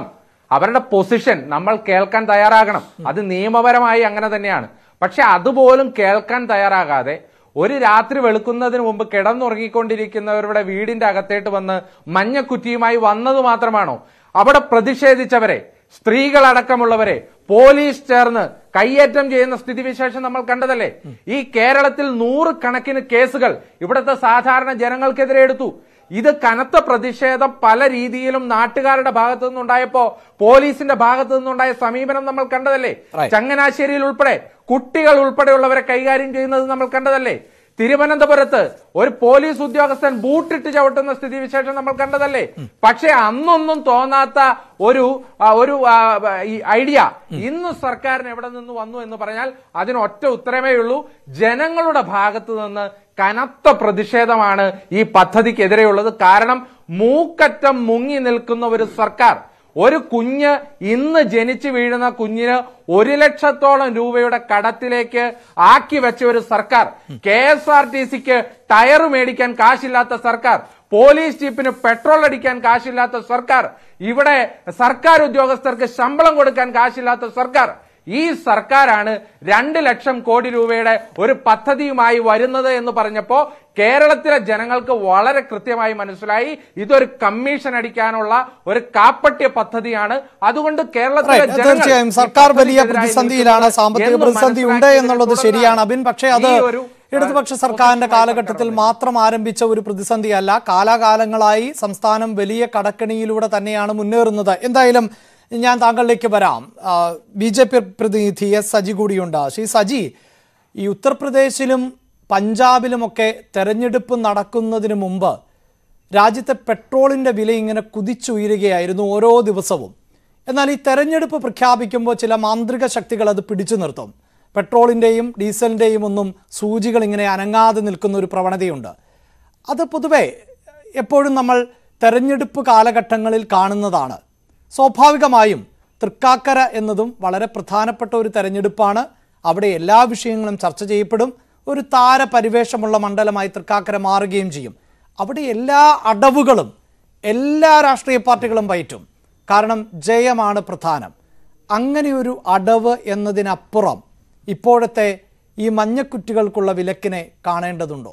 അവരുടെ പൊസിഷൻ നമ്മൾ കേൾക്കാൻ തയ്യാറാകണം അത് നിയമപരമായി അങ്ങനെ തന്നെയാണ് പക്ഷെ അതുപോലും കേൾക്കാൻ തയ്യാറാകാതെ ഒരു രാത്രി വെളുക്കുന്നതിന് മുമ്പ് കിടന്നുറങ്ങിക്കൊണ്ടിരിക്കുന്നവരുടെ വീടിന്റെ അകത്തേട്ട് വന്ന് മഞ്ഞക്കുറ്റിയുമായി വന്നത് മാത്രമാണോ അവിടെ പ്രതിഷേധിച്ചവരെ സ്ത്രീകളടക്കമുള്ളവരെ പോലീസ് ചേർന്ന് കയ്യേറ്റം ചെയ്യുന്ന സ്ഥിതിവിശേഷം നമ്മൾ കണ്ടതല്ലേ ഈ കേരളത്തിൽ നൂറുകണക്കിന് കേസുകൾ ഇവിടുത്തെ സാധാരണ ജനങ്ങൾക്കെതിരെ എടുത്തു ഇത് കനത്ത പ്രതിഷേധം പല രീതിയിലും നാട്ടുകാരുടെ ഭാഗത്തു നിന്നുണ്ടായപ്പോ പോലീസിന്റെ ഭാഗത്തു നിന്നുണ്ടായ സമീപനം നമ്മൾ കണ്ടതല്ലേ Right. ചങ്ങനാശ്ശേരിയിൽ ഉൾപ്പെടെ കുട്ടികൾ ഉൾപ്പെടെയുള്ളവരെ കൈകാര്യം ചെയ്യുന്നത് നമ്മൾ കണ്ടതല്ലേ തിരുവനന്തപുരത്ത് ഒരു പോലീസ് ഉദ്യോഗസ്ഥൻ ബൂട്ടിട്ട് ചവിട്ടുന്ന സ്ഥിതിവിശേഷം നമ്മൾ കണ്ടതല്ലേ പക്ഷെ അന്നൊന്നും തോന്നാത്ത ഒരു ആ, ഒരു ആ, ഈ ഐഡിയ ഇന്ന് സർക്കാരിന് എവിടെ നിന്ന് വന്നു എന്ന് പറഞ്ഞാൽ അതിന് ഒറ്റ ഉത്തരമേ ഉള്ളൂ ജനങ്ങളുടെ ഭാഗത്ത് നിന്ന് കനത്ത പ്രതിഷേധമാണ് ഈ പദ്ധതിക്കെതിരെയുള്ളത് കാരണം മൂക്കറ്റം മുങ്ങി നിൽക്കുന്ന ഒരു സർക്കാർ ഒരു കുഞ്ഞ് ഇന്ന് ജനിച്ചു വീഴുന്ന കുഞ്ഞിന് ഒരു ലക്ഷത്തോളം രൂപയുടെ കടത്തിലേക്ക് ആക്കി വെച്ച ഒരു സർക്കാർ കെ എസ് ആർ ടി സിക്ക് ടയർ മേടിക്കാൻ കാശില്ലാത്ത സർക്കാർ പോലീസ് ജീപ്പിന് പെട്രോൾ അടിക്കാൻ കാശില്ലാത്ത സർക്കാർ ഇവിടെ സർക്കാർ ഉദ്യോഗസ്ഥർക്ക് ശമ്പളം കൊടുക്കാൻ കാശില്ലാത്ത സർക്കാർ ഈ സർക്കാരാണ് രണ്ട് ലക്ഷം കോടി രൂപയുടെ ഒരു പദ്ധതിയുമായി വരുന്നത് എന്ന് പറഞ്ഞപ്പോ കേരളത്തിലെ ജനങ്ങൾക്ക് വളരെ കൃത്യമായി മനസ്സിലായി ഇതൊരു കമ്മീഷൻ അടിക്കാനുള്ള ഒരു കാപ്പട്യ പദ്ധതിയാണ് അതുകൊണ്ട് കേരളത്തിലെ Right. ജനങ്ങൾ തീർച്ചയായും ഈ സർക്കാർ വലിയ പദ്ധതിക്കെതിരായി പ്രതിസന്ധിയിലാണ് നിൽക്കുന്നത് സാമ്പത്തിക എന്ന് പ്രതിസന്ധി ഉണ്ട് മനസ്സിലാക്കിയതിനെ എന്നുള്ളത് തുടർന്നാണ് ശരിയാണ് അബിൻ പക്ഷേ അത് ഈ ഒരു, ആ, ഇടതുപക്ഷ സർക്കാരിന്റെ പൊസിഷനുമായി കാലഘട്ടത്തിൽ സർക്കാർ മാത്രം ആരംഭിച്ച ഒരു പ്രതിസന്ധിയല്ല കാലാകാലങ്ങളായി സംസ്ഥാനം വലിയ കടക്കണിയിലൂടെ തന്നെയാണ് മുന്നേറുന്നത് എന്തായാലും ഞാൻ താങ്കളിലേക്ക് വരാം ബി ജെ പി പ്രതിനിധി എസ് സജി കൂടിയുണ്ട് ശ്രീ സജി ഈ ഉത്തർപ്രദേശിലും പഞ്ചാബിലുമൊക്കെ തെരഞ്ഞെടുപ്പ് നടക്കുന്നതിന് മുമ്പ് രാജ്യത്തെ പെട്രോളിന്റെ വില ഇങ്ങനെ കുതിച്ചുയരുകയായിരുന്നു ഓരോ ദിവസവും എന്നാൽ ഈ തെരഞ്ഞെടുപ്പ് പ്രഖ്യാപിക്കുമ്പോൾ ചില മാന്ത്രിക ശക്തികൾ അത് പിടിച്ചു നിർത്തും പെട്രോളിൻ്റെയും ഡീസലിൻ്റെയും ഒന്നും സൂചികൾ ഇങ്ങനെ അനങ്ങാതെ നിൽക്കുന്ന ഒരു പ്രവണതയുണ്ട് അത് പൊതുവെ എപ്പോഴും നമ്മൾ തെരഞ്ഞെടുപ്പ് കാലഘട്ടങ്ങളിൽ കാണുന്നതാണ് സ്വാഭാവികമായും തൃക്കാക്കര എന്നതും വളരെ പ്രധാനപ്പെട്ട ഒരു തെരഞ്ഞെടുപ്പാണ് അവിടെ എല്ലാ വിഷയങ്ങളും ചർച്ച ചെയ്യപ്പെടും ഒരു താരപരിവേഷമുള്ള മണ്ഡലമായി തൃക്കാക്കര മാറുകയും ചെയ്യും അവിടെ എല്ലാ അടവുകളും എല്ലാ രാഷ്ട്രീയ പാർട്ടികളും പയറ്റും കാരണം ജയമാണ് പ്രധാനം അങ്ങനെ ഒരു അടവ് എന്നതിനപ്പുറം ഇപ്പോഴത്തെ ഈ മഞ്ഞക്കുറ്റികൾക്കുള്ള വിലക്കിനെ കാണേണ്ടതുണ്ടോ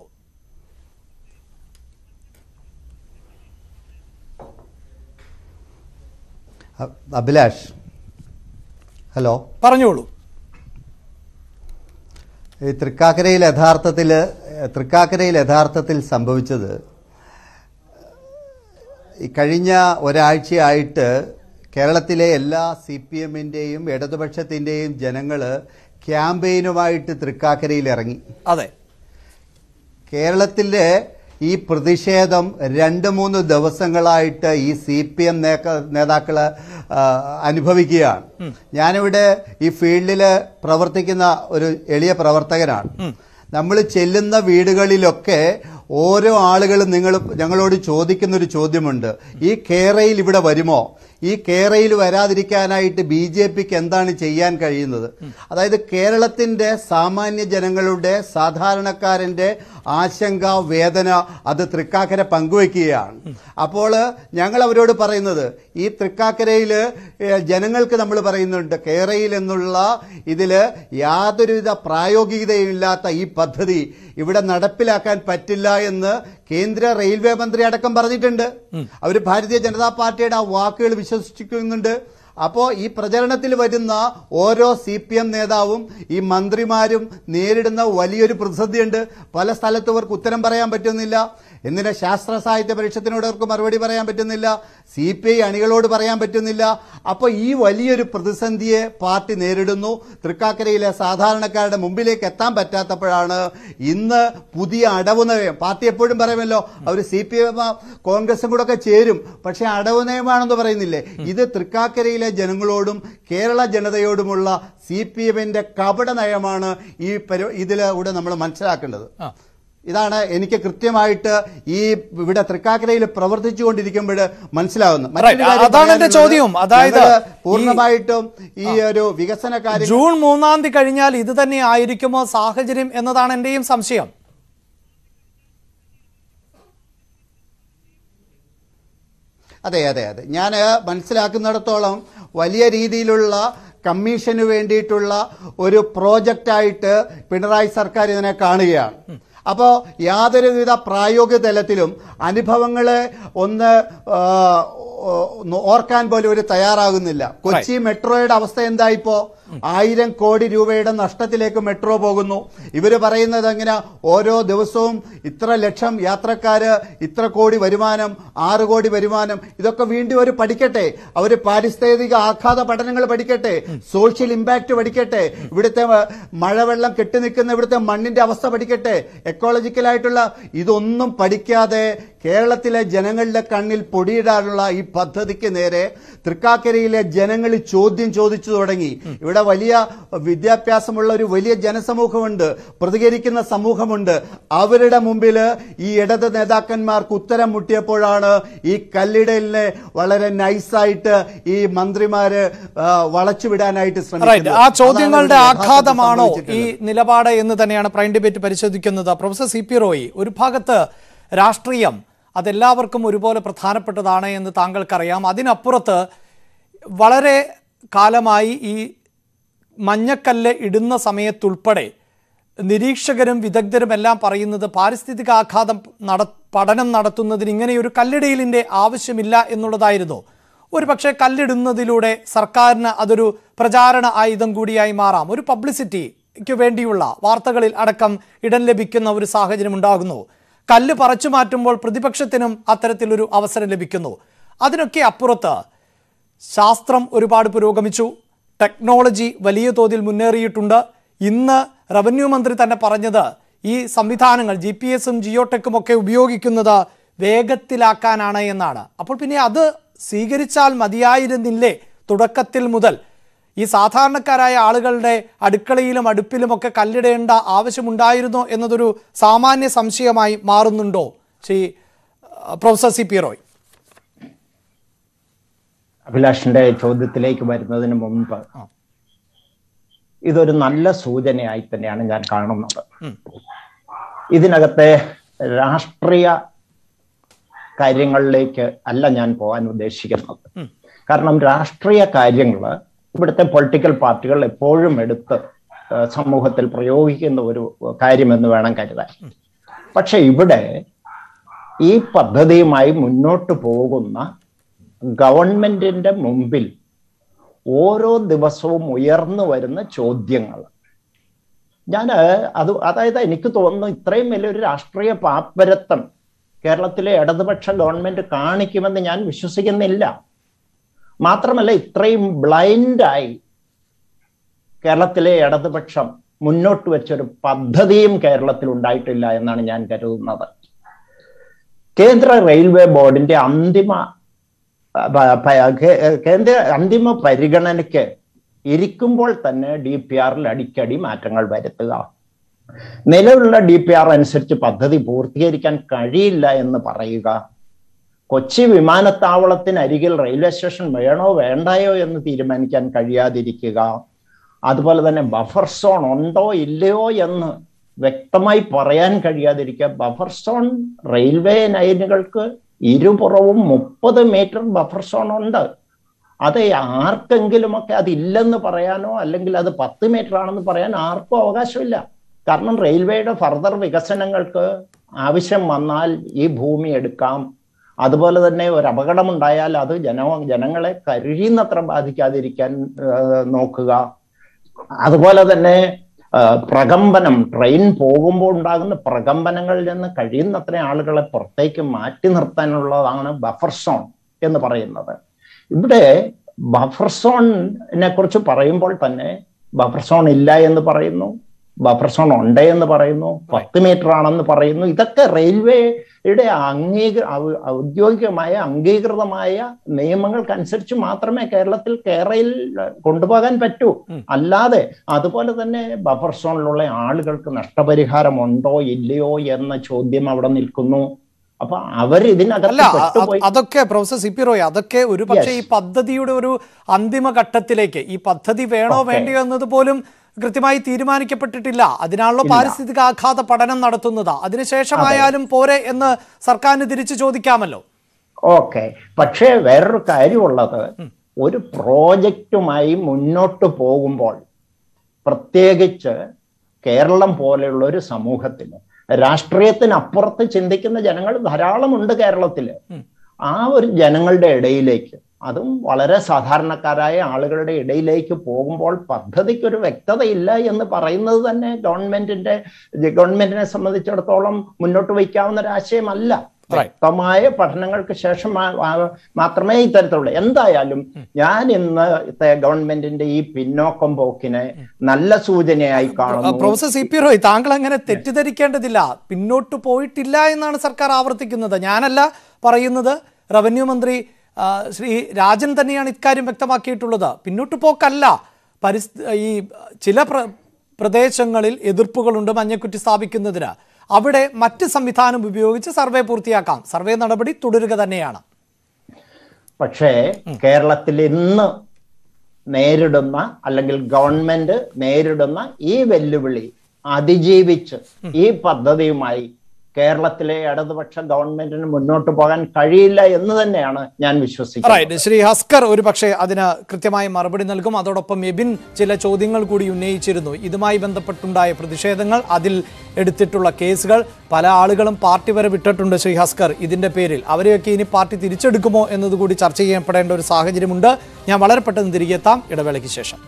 അ- അഭിലാഷ് ഹലോ പറഞ്ഞോളൂ ഈ തൃക്കാക്കരയിൽ യഥാർത്ഥത്തിൽ തൃക്കാക്കരയിൽ യഥാർത്ഥത്തിൽ സംഭവിച്ചത് ഈ കഴിഞ്ഞ ഒരാഴ്ചയായിട്ട് കേരളത്തിലെ എല്ലാ സി പി എമ്മിൻ്റെയും ഇടതുപക്ഷത്തിൻ്റെയും ജനങ്ങൾ ക്യാമ്പയിനുമായിട്ട് തൃക്കാക്കരയിൽ ഇറങ്ങി അതെ കേരളത്തിലെ ഈ പ്രതിഷേധം രണ്ട് മൂന്ന് ദിവസങ്ങളായിട്ട് ഈ സി പി എം നേതാക്കള് ആ, അനുഭവിക്കുകയാണ് ഞാനിവിടെ ഈ ഫീൽഡിൽ പ്രവർത്തിക്കുന്ന ഒരു എളിയ പ്രവർത്തകനാണ് നമ്മൾ ചെല്ലുന്ന വീടുകളിലൊക്കെ ഓരോ ആളുകളും നിങ്ങൾ ഞങ്ങളോട് ചോദിക്കുന്ന ഒരു ചോദ്യമുണ്ട് ഈ കേരയിൽ ഇവിടെ വരുമോ ഈ കേരയിൽ വരാതിരിക്കാനായിട്ട് ബി ജെ പിക്ക് എന്താണ് ചെയ്യാൻ കഴിയുന്നത് അതായത് കേരളത്തിന്റെ സാമാന്യ ജനങ്ങളുടെ സാധാരണക്കാരന്റെ ആശങ്ക വേദന അത് തൃക്കാക്കര പങ്കുവെക്കുകയാണ് അപ്പോൾ ഞങ്ങൾ അവരോട് പറയുന്നത് ഈ തൃക്കാക്കരയിൽ ജനങ്ങൾക്ക് നമ്മൾ പറയുന്നുണ്ട് കേരയിൽ എന്നുള്ള ഇതിൽ യാതൊരുവിധ പ്രായോഗികതയില്ലാത്ത ഈ പദ്ധതി ഇവിടെ നടപ്പിലാക്കാൻ പറ്റില്ല എന്ന് കേന്ദ്ര റെയിൽവേ മന്ത്രി അടക്കം പറഞ്ഞിട്ടുണ്ട് അവർ ഭാരതീയ ജനതാ പാർട്ടിയുടെ ആ വാക്കുകൾ വിശ്വസിക്കുന്നുണ്ട് അപ്പോൾ ഈ പ്രചരണത്തിൽ വരുന്ന ഓരോ സി പി എം നേതാവും ഈ മന്ത്രിമാരും നേരിടുന്ന വലിയൊരു പ്രതിസന്ധിയുണ്ട് പല സ്ഥലത്തും അവർക്ക് ഉത്തരം പറയാൻ പറ്റുന്നില്ല എന്തിനാ ശാസ്ത്ര സാഹിത്യ പരിഷത്തിനോട് അവർക്ക് മറുപടി പറയാൻ പറ്റുന്നില്ല സി പി ഐ അണികളോട് പറയാൻ പറ്റുന്നില്ല അപ്പോൾ ഈ വലിയൊരു പ്രതിസന്ധിയെ പാർട്ടി നേരിടുന്നു തൃക്കാക്കരയിലെ സാധാരണക്കാരുടെ മുമ്പിലേക്ക് എത്താൻ പറ്റാത്തപ്പോഴാണ് ഇന്ന് പുതിയ അടവ് നയം പാർട്ടി എപ്പോഴും പറയുമല്ലോ അവർ സി പി എം കോൺഗ്രസും കൂടെ ഒക്കെ ചേരും പക്ഷേ അടവ് നയമാണെന്ന് പറയുന്നില്ലേ ഇത് തൃക്കാക്കരയിലെ ജനങ്ങളോടും കേരള ജനതയോടുമുള്ള സി പി എമ്മിന്റെ കപട നയമാണ് ഈ പരി ഇതിലൂടെ നമ്മൾ മനസ്സിലാക്കേണ്ടത് ഇതാണ് എനിക്ക് കൃത്യമായിട്ട് ഈ ഇവിടെ തൃക്കാക്കരയിൽ പ്രവർത്തിച്ചുകൊണ്ടിരിക്കുമ്പോൾ മനസ്സിലാവുന്നത് മറ്റൊരു Right. കാര്യം അതാണ് എന്റെ പറയാനുള്ളത് ചോദ്യം. അതായത് ഞങ്ങള് ഈ- പൂർണ്ണമായിട്ടും ഈ ഒരു വികസന കാര്യം ജൂൺ മൂന്നാം തീയതി കഴിഞ്ഞാൽ ഇത് തന്നെ ആയിരിക്കുമോ സാഹചര്യം എന്നതാണ് എന്റെയും സംശയം അതെ അതെ അതെ ഞാൻ മനസ്സിലാക്കുന്നിടത്തോളം വലിയ രീതിയിലുള്ള കമ്മീഷന് വേണ്ടിയിട്ടുള്ള ഒരു പ്രോജക്റ്റായിട്ട് പിണറായി സർക്കാർ ഇതിനെ കാണുകയാണ് അപ്പോൾ യാതൊരുവിധ പ്രായോഗിക തലത്തിലും അനുഭവങ്ങളെ ഒന്ന് ആ, ഒന്ന് ഓർക്കാൻ പോലും ഒരു തയ്യാറാകുന്നില്ല കൊച്ചി മെട്രോയുടെ അവസ്ഥ എന്താ ഇപ്പോ ആയിരം കോടി രൂപയുടെ നഷ്ടത്തിലേക്ക് മെട്രോ പോകുന്നു ഇവര് പറയുന്നത് എങ്ങനെ ഓരോ ദിവസവും ഇത്ര ലക്ഷം യാത്രക്കാര് ഇത്ര കോടി വരുമാനം ആറ് കോടി വരുമാനം ഇതൊക്കെ വീണ്ടും അവർ പഠിക്കട്ടെ അവർ പാരിസ്ഥിതിക ആഘാത പഠനങ്ങൾ പഠിക്കട്ടെ സോഷ്യൽ ഇമ്പാക്ട് പഠിക്കട്ടെ ഇവിടുത്തെ ഏഹ്, മഴവെള്ളം കെട്ടി നിൽക്കുന്ന ഇവിടുത്തെ മണ്ണിന്റെ അവസ്ഥ പഠിക്കട്ടെ എക്കോളജിക്കലായിട്ടുള്ള ഇതൊന്നും പഠിക്കാതെ കേരളത്തിലെ ജനങ്ങളുടെ കണ്ണിൽ പൊടിയിടാനുള്ള ഈ പദ്ധതിക്ക് നേരെ തൃക്കാക്കരയിലെ ജനങ്ങൾ ചോദ്യം ചോദിച്ചു തുടങ്ങി ഇവിടെ വലിയ വിദ്യാഭ്യാസമുള്ള ഒരു വലിയ ജനസമൂഹമുണ്ട് പ്രതികരിക്കുന്ന സമൂഹമുണ്ട് അവരുടെ മുമ്പിൽ ഈ ഇടത് നേതാക്കന്മാർക്ക് ഉത്തരം മുട്ടിയപ്പോഴാണ് ഈ കല്ലിടലിനെ വളരെ നൈസായിട്ട് ഈ മന്ത്രിമാര് ആ, വളച്ചുവിടാനായിട്ട് റൈറ്റ് ശ്രമിക്കുന്നത് ആ ചോദ്യങ്ങളുടെ അതാണ് ഇവിടെ യഥാർത്ഥത്തിൽ ആഘാതമാണോ ഈ സംഭവിച്ചിട്ടുള്ളത്. നിലപാട് എന്ന് തന്നെയാണ് പ്രൈം ഡിബേറ്റ് പരിശോധിക്കുന്നത് പ്രൊഫസർ സി പി റോയി ഒരു ഭാഗത്ത് രാഷ്ട്രീയം അതെല്ലാവർക്കും ഒരുപോലെ പ്രധാനപ്പെട്ടതാണ് എന്ന് താങ്കൾക്കറിയാം അതിനപ്പുറത്ത് വളരെ കാലമായി ഈ മഞ്ഞക്കല്ല് ഇടുന്ന സമയത്തുൾപ്പെടെ നിരീക്ഷകരും വിദഗ്ധരും എല്ലാം പറയുന്നത് പാരിസ്ഥിതിക ആഘാതം നട പഠനം നടത്തുന്നതിന് ഇങ്ങനെയൊരു കല്ലിടയിലിൻ്റെ ആവശ്യമില്ല എന്നുള്ളതായിരുന്നു ഒരു പക്ഷേ കല്ലിടുന്നതിലൂടെ സർക്കാരിന് അതൊരു പ്രചാരണ ആയുധം കൂടിയായി മാറാം ഒരു പബ്ലിസിറ്റിക്ക് വേണ്ടിയുള്ള വാർത്തകളിൽ അടക്കം ഇടം ലഭിക്കുന്ന ഒരു സാഹചര്യം ഉണ്ടാകുന്നു കല്ല് പറിച്ചു മാറ്റുമ്പോൾ പ്രതിപക്ഷത്തിനും അത്തരത്തിലൊരു അവസരം ലഭിക്കുന്നു അതിനൊക്കെ അപ്പുറത്ത് ശാസ്ത്രം ഒരുപാട് പുരോഗമിച്ചു ടെക്നോളജി വലിയ തോതിൽ മുന്നേറിയിട്ടുണ്ട് ഇന്ന് റവന്യൂ മന്ത്രി തന്നെ പറഞ്ഞത് ഈ സംവിധാനങ്ങൾ ജി പി എസും ജിയോടെക്കും ഒക്കെ ഉപയോഗിക്കുന്നത് വേഗത്തിലാക്കാനാണ് എന്നാണ് അപ്പോൾ പിന്നെ അത് സ്വീകരിച്ചാൽ മതിയായിരുന്നില്ലേ തുടക്കത്തിൽ മുതൽ ഈ സാധാരണക്കാരായ ആളുകളുടെ അടുക്കളയിലും അടുപ്പിലുമൊക്കെ കല്ലിടേണ്ട ആവശ്യമുണ്ടായിരുന്നോ എന്നതൊരു സാമാന്യ സംശയമായി മാറുന്നുണ്ടോ ശ്രീ അഹ്, പ്രൊഫസർ സി പി റോയ് അഭിലാഷിന്റെ ചോദ്യത്തിലേക്ക് വരുന്നതിന് മുമ്പ് ഇതൊരു നല്ല സൂചനയായി തന്നെയാണ് ഞാൻ കാണുന്നത് ഇതിനകത്തെ രാഷ്ട്രീയ കാര്യങ്ങളിലേക്ക് അല്ല ഞാൻ പോകാൻ ഉദ്ദേശിക്കുന്നത് കാരണം രാഷ്ട്രീയ കാര്യങ്ങൾ ഇവിടുത്തെ പൊളിറ്റിക്കൽ പാർട്ടികൾ എപ്പോഴും എടുത്ത് ഏഹ്, സമൂഹത്തിൽ പ്രയോഗിക്കുന്ന ഒരു കാര്യമെന്ന് വേണം കരുതാൻ പക്ഷെ ഇവിടെ ഈ പദ്ധതിയുമായി മുന്നോട്ട് പോകുന്ന ഗവൺമെന്റിന്റെ മുമ്പിൽ ഓരോ ദിവസവും ഉയർന്നു വരുന്ന ചോദ്യങ്ങൾ ഞാൻ അത് അതായത് എനിക്ക് തോന്നുന്നു ഇത്രയും വലിയൊരു രാഷ്ട്രീയ പാപ്പരത്വം കേരളത്തിലെ ഇടതുപക്ഷ ഗവൺമെന്റ് കാണിക്കുമെന്ന് ഞാൻ വിശ്വസിക്കുന്നില്ല മാത്രമല്ല ഇത്രയും ബ്ലൈൻഡായി കേരളത്തിലെ ഇടതുപക്ഷം മുന്നോട്ട് വെച്ചൊരു പദ്ധതിയും കേരളത്തിൽ ഉണ്ടായിട്ടില്ല എന്നാണ് ഞാൻ കരുതുന്നത് കേന്ദ്ര റെയിൽവേ ബോർഡിന്റെ അന്തിമ പ- പ- കേ- കേന്ദ്ര അന്തിമ പരിഗണനയ്ക്ക് ഇരിക്കുമ്പോൾ തന്നെ ഡി പി ആറിൽ അടിക്കടി മാറ്റങ്ങൾ വരുത്തുക നിലവിലുള്ള ഡി പി ആർ അനുസരിച്ച് പദ്ധതി പൂർത്തീകരിക്കാൻ കഴിയില്ല എന്ന് പറയുക കൊച്ചി വിമാനത്താവളത്തിനരികിൽ റെയിൽവേ സ്റ്റേഷൻ വേണോ വേണ്ടായോ എന്ന് തീരുമാനിക്കാൻ കഴിയാതിരിക്കുക അതുപോലെ തന്നെ ബഫർ സോൺ ഉണ്ടോ ഇല്ലയോ എന്ന് വ്യക്തമായി പറയാൻ കഴിയാതിരിക്കുക ബഫർ സോൺ റെയിൽവേ ലൈനുകൾക്ക് ഇരുപുറവും മുപ്പത് മീറ്റർ ബഫർ സോൺ ഉണ്ട് അത് ആർക്കെങ്കിലുമൊക്കെ അതില്ലെന്ന് പറയാനോ അല്ലെങ്കിൽ അത് പത്ത് മീറ്റർ ആണെന്ന് പറയാൻ ആർക്കും അവകാശമില്ല കാരണം റെയിൽവേയുടെ ഫർദർ വികസനങ്ങൾക്ക് ആവശ്യം വന്നാൽ ഈ ഭൂമി എടുക്കാം അതുപോലെ തന്നെ ഒരു അപകടമുണ്ടായാൽ അത് ജന ജനങ്ങളെ കഴിയുന്നത്ര ബാധിക്കാതിരിക്കാൻ ഏഹ്, നോക്കുക അതുപോലെ തന്നെ ആ, പ്രകമ്പനം ട്രെയിൻ പോകുമ്പോൾ ഉണ്ടാകുന്ന പ്രകമ്പനങ്ങളിൽ നിന്ന് കഴിയുന്നത്ര ആളുകളെ പുറത്തേക്ക് മാറ്റി നിർത്താനുള്ളതാണ് ബഫർ സോൺ എന്ന് പറയുന്നത് ഇവിടെ ബഫർ സോണിനെ കുറിച്ച് പറയുമ്പോൾ തന്നെ ബഫർ സോൺ ഇല്ല എന്ന് പറയുന്നു ബഫർ സോൺ ഉണ്ട് എന്ന് പറയുന്നു പത്ത് മീറ്റർ ആണെന്ന് പറയുന്നു ഇതൊക്കെ റെയിൽവേയുടെ അംഗീക ഔ- ഔദ്യോഗികമായ അംഗീകൃതമായ നിയമങ്ങൾക്കനുസരിച്ച് മാത്രമേ കേരളത്തിൽ കേരളയിൽ കൊണ്ടുപോകാൻ പറ്റൂ അല്ലാതെ അതുപോലെ തന്നെ ബഫർ സോണിലുള്ള ആളുകൾക്ക് നഷ്ടപരിഹാരം ഉണ്ടോ ഇല്ലയോ എന്ന ചോദ്യം അവിടെ നിൽക്കുന്നു അപ്പൊ അവർ അല്ല ഇതിനകത്ത് അ- അ- പെട്ടുപോയി അതൊക്കെ പ്രൊഫസർ സി പി റോയ് അതൊക്കെ ഒരു പക്ഷേ Yes. ഈ പദ്ധതിയുടെ ഒരു അന്തിമ ഘട്ടത്തിലേക്ക് ഈ പദ്ധതി വേണോ Okay. വേണ്ടയോ എന്നത് പോലും കൃത്യമായി തീരുമാനിക്കപ്പെട്ടിട്ടില്ല അതിനാണല്ലോ ഇല്ല. പാരിസ്ഥിതിക ആഘാത പഠനം നടത്തുന്നത് അതിനുശേഷമായാലും പോരെ എന്ന് സർക്കാരിന് തിരിച്ചു ചോദിക്കാമല്ലോ ഓക്കെ പക്ഷേ വേറൊരു കാര്യമുള്ളത് ഒരു പ്രോജക്റ്റുമായി മുന്നോട്ട് പോകുമ്പോൾ പ്രത്യേകിച്ച് കേരളം പോലെയുള്ള ഒരു സമൂഹത്തിൽ രാഷ്ട്രീയത്തിനപ്പുറത്ത് ചിന്തിക്കുന്ന ജനങ്ങൾ ധാരാളമുണ്ട് കേരളത്തിൽ ആ ഒരു ജനങ്ങളുടെ ഇടയിലേക്ക് അതും വളരെ സാധാരണക്കാരായ ആളുകളുടെ ഇടയിലേക്ക് പോകുമ്പോൾ പദ്ധതിക്ക് ഒരു വ്യക്തതയില്ല എന്ന് പറയുന്നത് തന്നെ ഗവൺമെന്റിന്റെ ഗവൺമെന്റിനെ സംബന്ധിച്ചിടത്തോളം മുന്നോട്ട് വയ്ക്കാവുന്ന ഒരു ആശയമല്ല വ്യക്തമായ പഠനങ്ങൾക്ക് ശേഷം മാ- മാ- മാത്രമേ ഇത്തരത്തിലുള്ള എന്തായാലും ഞാൻ ഇന്നത്തെ ഗവൺമെന്റിന്റെ ഈ പിന്നോക്കം പോക്കിനെ നല്ല സൂചനയായി കാണുന്നു പ്രൊഫസർ സി പി റോയ് താങ്കൾ അങ്ങനെ തെറ്റിദ്ധരിക്കേണ്ടതില്ല പിന്നോട്ട് പോയിട്ടില്ല എന്നാണ് സർക്കാർ ആവർത്തിക്കുന്നത് ഞാനല്ല പറയുന്നത് റവന്യൂ മന്ത്രി ആ, ശ്രീ രാജൻ തന്നെയാണ് ഇക്കാര്യം വ്യക്തമാക്കിയിട്ടുള്ളത് പിന്നോട്ട് പോക്കല്ല പരിസ് ഈ ചില പ്ര പ്രദേശങ്ങളിൽ എതിർപ്പുകളുണ്ട് മഞ്ഞക്കുറ്റി സ്ഥാപിക്കുന്നതിന് അവിടെ മറ്റ് സംവിധാനം ഉപയോഗിച്ച് സർവേ പൂർത്തിയാക്കാം സർവേ നടപടി തുടരുക തന്നെയാണ് പക്ഷേ കേരളത്തിൽ ഇന്ന് നേരിടുന്ന അല്ലെങ്കിൽ ഗവൺമെന്റ് നേരിടുന്ന ഈ വെല്ലുവിളി അതിജീവിച്ച് ഈ പദ്ധതിയുമായി കേരളത്തിലെ ഇടതുപക്ഷ ഗവൺമെന്റിന് മുന്നോട്ട് പോകാൻ കഴിയില്ല എന്ന് തന്നെയാണ് ഞാൻ വിശ്വസിക്കുന്നത് റൈറ്റ് ശ്രീ ഹസ്കർ ഒരു പക്ഷേ അതിന് കൃത്യമായ മറുപടി നൽകും അതോടൊപ്പം എബിൻ ചില ചോദ്യങ്ങൾ കൂടി ഉന്നയിച്ചിരുന്നു ഇതുമായി ബന്ധപ്പെട്ടുണ്ടായ പ്രതിഷേധങ്ങൾ അതിൽ എടുത്തിട്ടുള്ള കേസുകൾ പല ആളുകളും പാർട്ടി വരെ വിട്ടിട്ടുണ്ട് ശ്രീ ഹസ്കർ ഇതിന്റെ പേരിൽ അവരെയൊക്കെ ഇനി പാർട്ടി തിരിച്ചെടുക്കുമോ എന്നതുകൂടി ചർച്ച ചെയ്യപ്പെടേണ്ട ഒരു സാഹചര്യമുണ്ട് ഞാൻ വളരെ പെട്ടെന്ന് തിരികെ എത്താം ഇടവേളയ്ക്ക് ശേഷം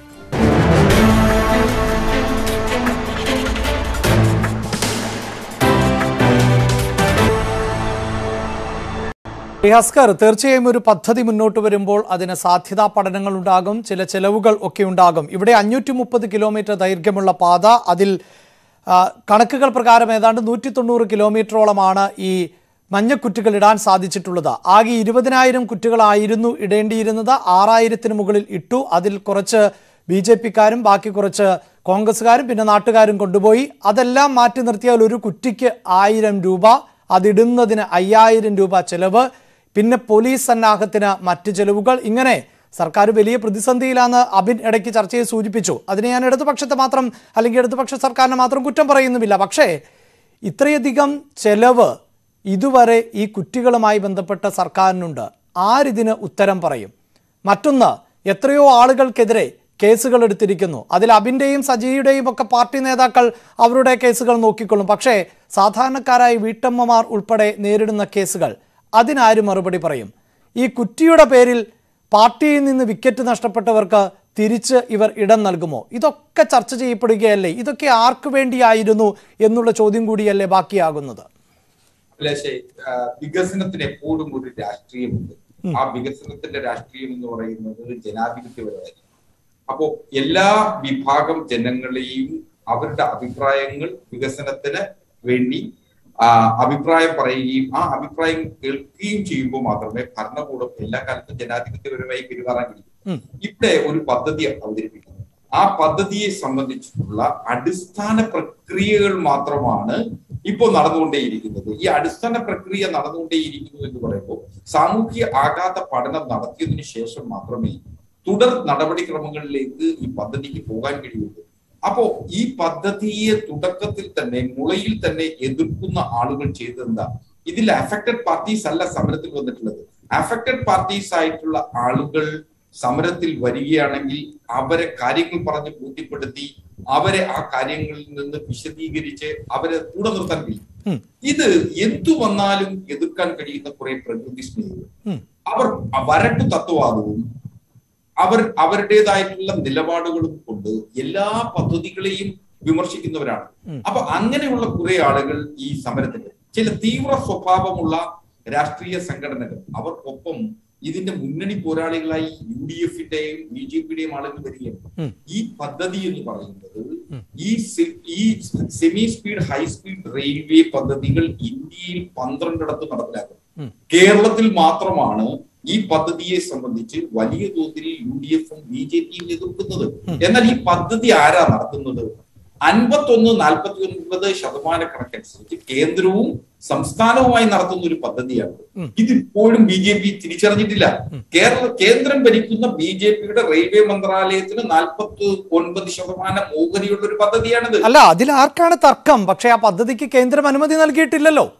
ഹസ്കർ തീർച്ചയായും ഒരു പദ്ധതി മുന്നോട്ട് വരുമ്പോൾ അതിന് സാധ്യതാ പഠനങ്ങൾ ഉണ്ടാകും ചില ചെലവുകൾ ഒക്കെ ഉണ്ടാകും ഇവിടെ അഞ്ഞൂറ്റി മുപ്പത് കിലോമീറ്റർ ദൈർഘ്യമുള്ള പാത അതിൽ ആ, കണക്കുകൾ പ്രകാരം ഏതാണ്ട് നൂറ്റി തൊണ്ണൂറ് കിലോമീറ്ററോളമാണ് ഈ മഞ്ഞക്കുറ്റുകൾ ഇടാൻ സാധിച്ചിട്ടുള്ളത് ആകെ ഇരുപതിനായിരം കുറ്റുകളായിരുന്നു ഇടേണ്ടിയിരുന്നത് ആറായിരത്തിന് മുകളിൽ ഇട്ടു അതിൽ കുറച്ച് ബി ജെ പിക്കാരും ബാക്കി കുറച്ച് കോൺഗ്രസ്സുകാരും പിന്നെ നാട്ടുകാരും കൊണ്ടുപോയി അതെല്ലാം മാറ്റി നിർത്തിയാൽ ഒരു കുറ്റിക്ക് ആയിരം രൂപ അതിടുന്നതിന് അയ്യായിരം രൂപ ചെലവ് പിന്നെ പോലീസ് സന്നാഹത്തിന് മറ്റ് ചെലവുകൾ ഇങ്ങനെ സർക്കാർ വലിയ പ്രതിസന്ധിയിലാന്ന് അബിൻ ഇടയ്ക്ക് ചർച്ചയിൽ സൂചിപ്പിച്ചു അതിന് ഞാൻ ഇടതുപക്ഷത്തെ മാത്രം അല്ലെങ്കിൽ ഇടതുപക്ഷ സർക്കാരിനെ മാത്രം കുറ്റം പറയുന്നുമില്ല പക്ഷേ ഇത്രയധികം ചെലവ് ഇതുവരെ ഈ കുറ്റികളുമായി ബന്ധപ്പെട്ട സർക്കാരിനുണ്ട് ആരിതിന് ഉത്തരം പറയും മറ്റൊന്ന് എത്രയോ ആളുകൾക്കെതിരെ കേസുകൾ എടുത്തിരിക്കുന്നു അതിൽ അബിന്റെയും സജിയുടെയും ഒക്കെ പാർട്ടി നേതാക്കൾ അവരുടെ കേസുകൾ നോക്കിക്കൊള്ളും പക്ഷേ സാധാരണക്കാരായ വീട്ടമ്മമാർ ഉൾപ്പെടെ നേരിടുന്ന കേസുകൾ അതിനാര് മറുപടി പറയും ഈ കുറ്റിയുടെ പേരിൽ പാർട്ടിയിൽ നിന്ന് വിക്കറ്റ് നഷ്ടപ്പെട്ടവർക്ക് തിരിച്ച് ഇവർ ഇടം നൽകുമോ ഇതൊക്കെ ചർച്ച ചെയ്യപ്പെടുകയല്ലേ ഇതൊക്കെ ആർക്കു വേണ്ടിയായിരുന്നു എന്നുള്ള ചോദ്യം കൂടിയല്ലേ ബാക്കിയാകുന്നത് അഭിലാഷേ ആ, വികസനത്തിന് എപ്പോഴും ഒരു രാഷ്ട്രീയമുണ്ട് ആ വികസനത്തിന്റെ രാഷ്ട്രീയം എന്ന് പറയുന്നത് ജനാധിപത്യപരമായിരിക്കും അപ്പോ എല്ലാ വിഭാഗം ജനങ്ങളെയും അവരുടെ അഭിപ്രായങ്ങൾ വികസനത്തിന് വേണ്ടി ആ, അഭിപ്രായം പറയുകയും ആ അഭിപ്രായം കേൾക്കുകയും ചെയ്യുമ്പോൾ മാത്രമേ ഭരണകൂടം എല്ലാ കാലത്തും ജനാധിപത്യപരമായി പെരുമാറാൻ കഴിയൂ ഇവിടെ ഒരു പദ്ധതി അവതരിപ്പിക്കുന്നു ആ പദ്ധതിയെ സംബന്ധിച്ചിട്ടുള്ള അടിസ്ഥാന പ്രക്രിയകൾ മാത്രമാണ് ഇപ്പോൾ നടന്നുകൊണ്ടേയിരിക്കുന്നത് ഈ അടിസ്ഥാന പ്രക്രിയ നടന്നുകൊണ്ടേയിരിക്കുന്നു എന്ന് പറയുമ്പോൾ സാമൂഹ്യ ആഘാത പഠനം നടത്തിയതിനു ശേഷം മാത്രമേ തുടർ നടപടിക്രമങ്ങളിലേക്ക് ഈ പദ്ധതിക്ക് പോകാൻ കഴിയുള്ളൂ അപ്പോ ഈ പദ്ധതിയെ തുടക്കത്തിൽ തന്നെ മുളയിൽ തന്നെ എതിർക്കുന്ന ആളുകൾ ചെയ്തെന്താ ഇതിൽ അഫക്റ്റഡ് പാർട്ടീസ് അല്ല സമരത്തിൽ വന്നിട്ടുള്ളത് അഫക്റ്റഡ് പാർട്ടീസ് ആയിട്ടുള്ള ആളുകൾ സമരത്തിൽ വരികയാണെങ്കിൽ അവരെ കാര്യങ്ങൾ പറഞ്ഞ് ബോധ്യപ്പെടുത്തി അവരെ ആ കാര്യങ്ങളിൽ നിന്ന് വിശദീകരിച്ച് അവരെ കൂടെ നിർത്താൻ കഴിയും ഇത് എന്തു വന്നാലും എതിർക്കാൻ കഴിയുന്ന കുറെ പ്രകൃതി സ്നേഹികൾ അവർ വരട്ടു തത്വവാദവും അവർ അവരുടേതായിട്ടുള്ള നിലപാടുകളും കൊണ്ട് എല്ലാ പദ്ധതികളെയും വിമർശിക്കുന്നവരാണ് അപ്പൊ അങ്ങനെയുള്ള കുറെ ആളുകൾ ഈ സമരത്തിന് ചില തീവ്ര സ്വഭാവമുള്ള രാഷ്ട്രീയ സംഘടനകൾ അവർക്കൊപ്പം ഇതിന്റെ മുന്നണി പോരാളികളായി യു ഡി എഫിന്റെയും ബി ജെ പിയുടെയും ആളുകൾ വരികയാണ് ഈ പദ്ധതി എന്ന് പറയുന്നത് ഈ സെ- ഈ semi speed high speed railway പദ്ധതികൾ ഇന്ത്യയിൽ പന്ത്രണ്ടിടത്ത് നടപ്പിലാക്കും കേരളത്തിൽ മാത്രമാണ് ഈ പദ്ധതിയെ സംബന്ധിച്ച് വലിയ തോതിൽ യു ഡി എഫും ബി ജെ പിയും എതിർക്കുന്നത് എന്നാൽ ഈ പദ്ധതി ആരാ നടത്തുന്നത് അൻപത്തൊന്ന് നാൽപ്പത്തി ഒൻപത് ശതമാനക്കണക്കനുസരിച്ച് കേന്ദ്രവും സംസ്ഥാനവുമായി നടത്തുന്ന ഒരു പദ്ധതിയാണ് ഇതിപ്പോഴും ബി ജെ പി തിരിച്ചറിഞ്ഞിട്ടില്ല കേരള കേന്ദ്രം ഭരിക്കുന്ന ബി ജെ പിയുടെ റെയിൽവേ മന്ത്രാലയത്തിന് നാൽപ്പത്തി ഒൻപത് ശതമാനം ഓഹരിയുള്ള ഒരു പദ്ധതിയാണിത് അല്ല അതിൽ ആർക്കാണ് തർക്കം പക്ഷേ ആ പദ്ധതിക്ക് കേന്ദ്രം അനുമതി നൽകിയിട്ടില്ലല്ലോ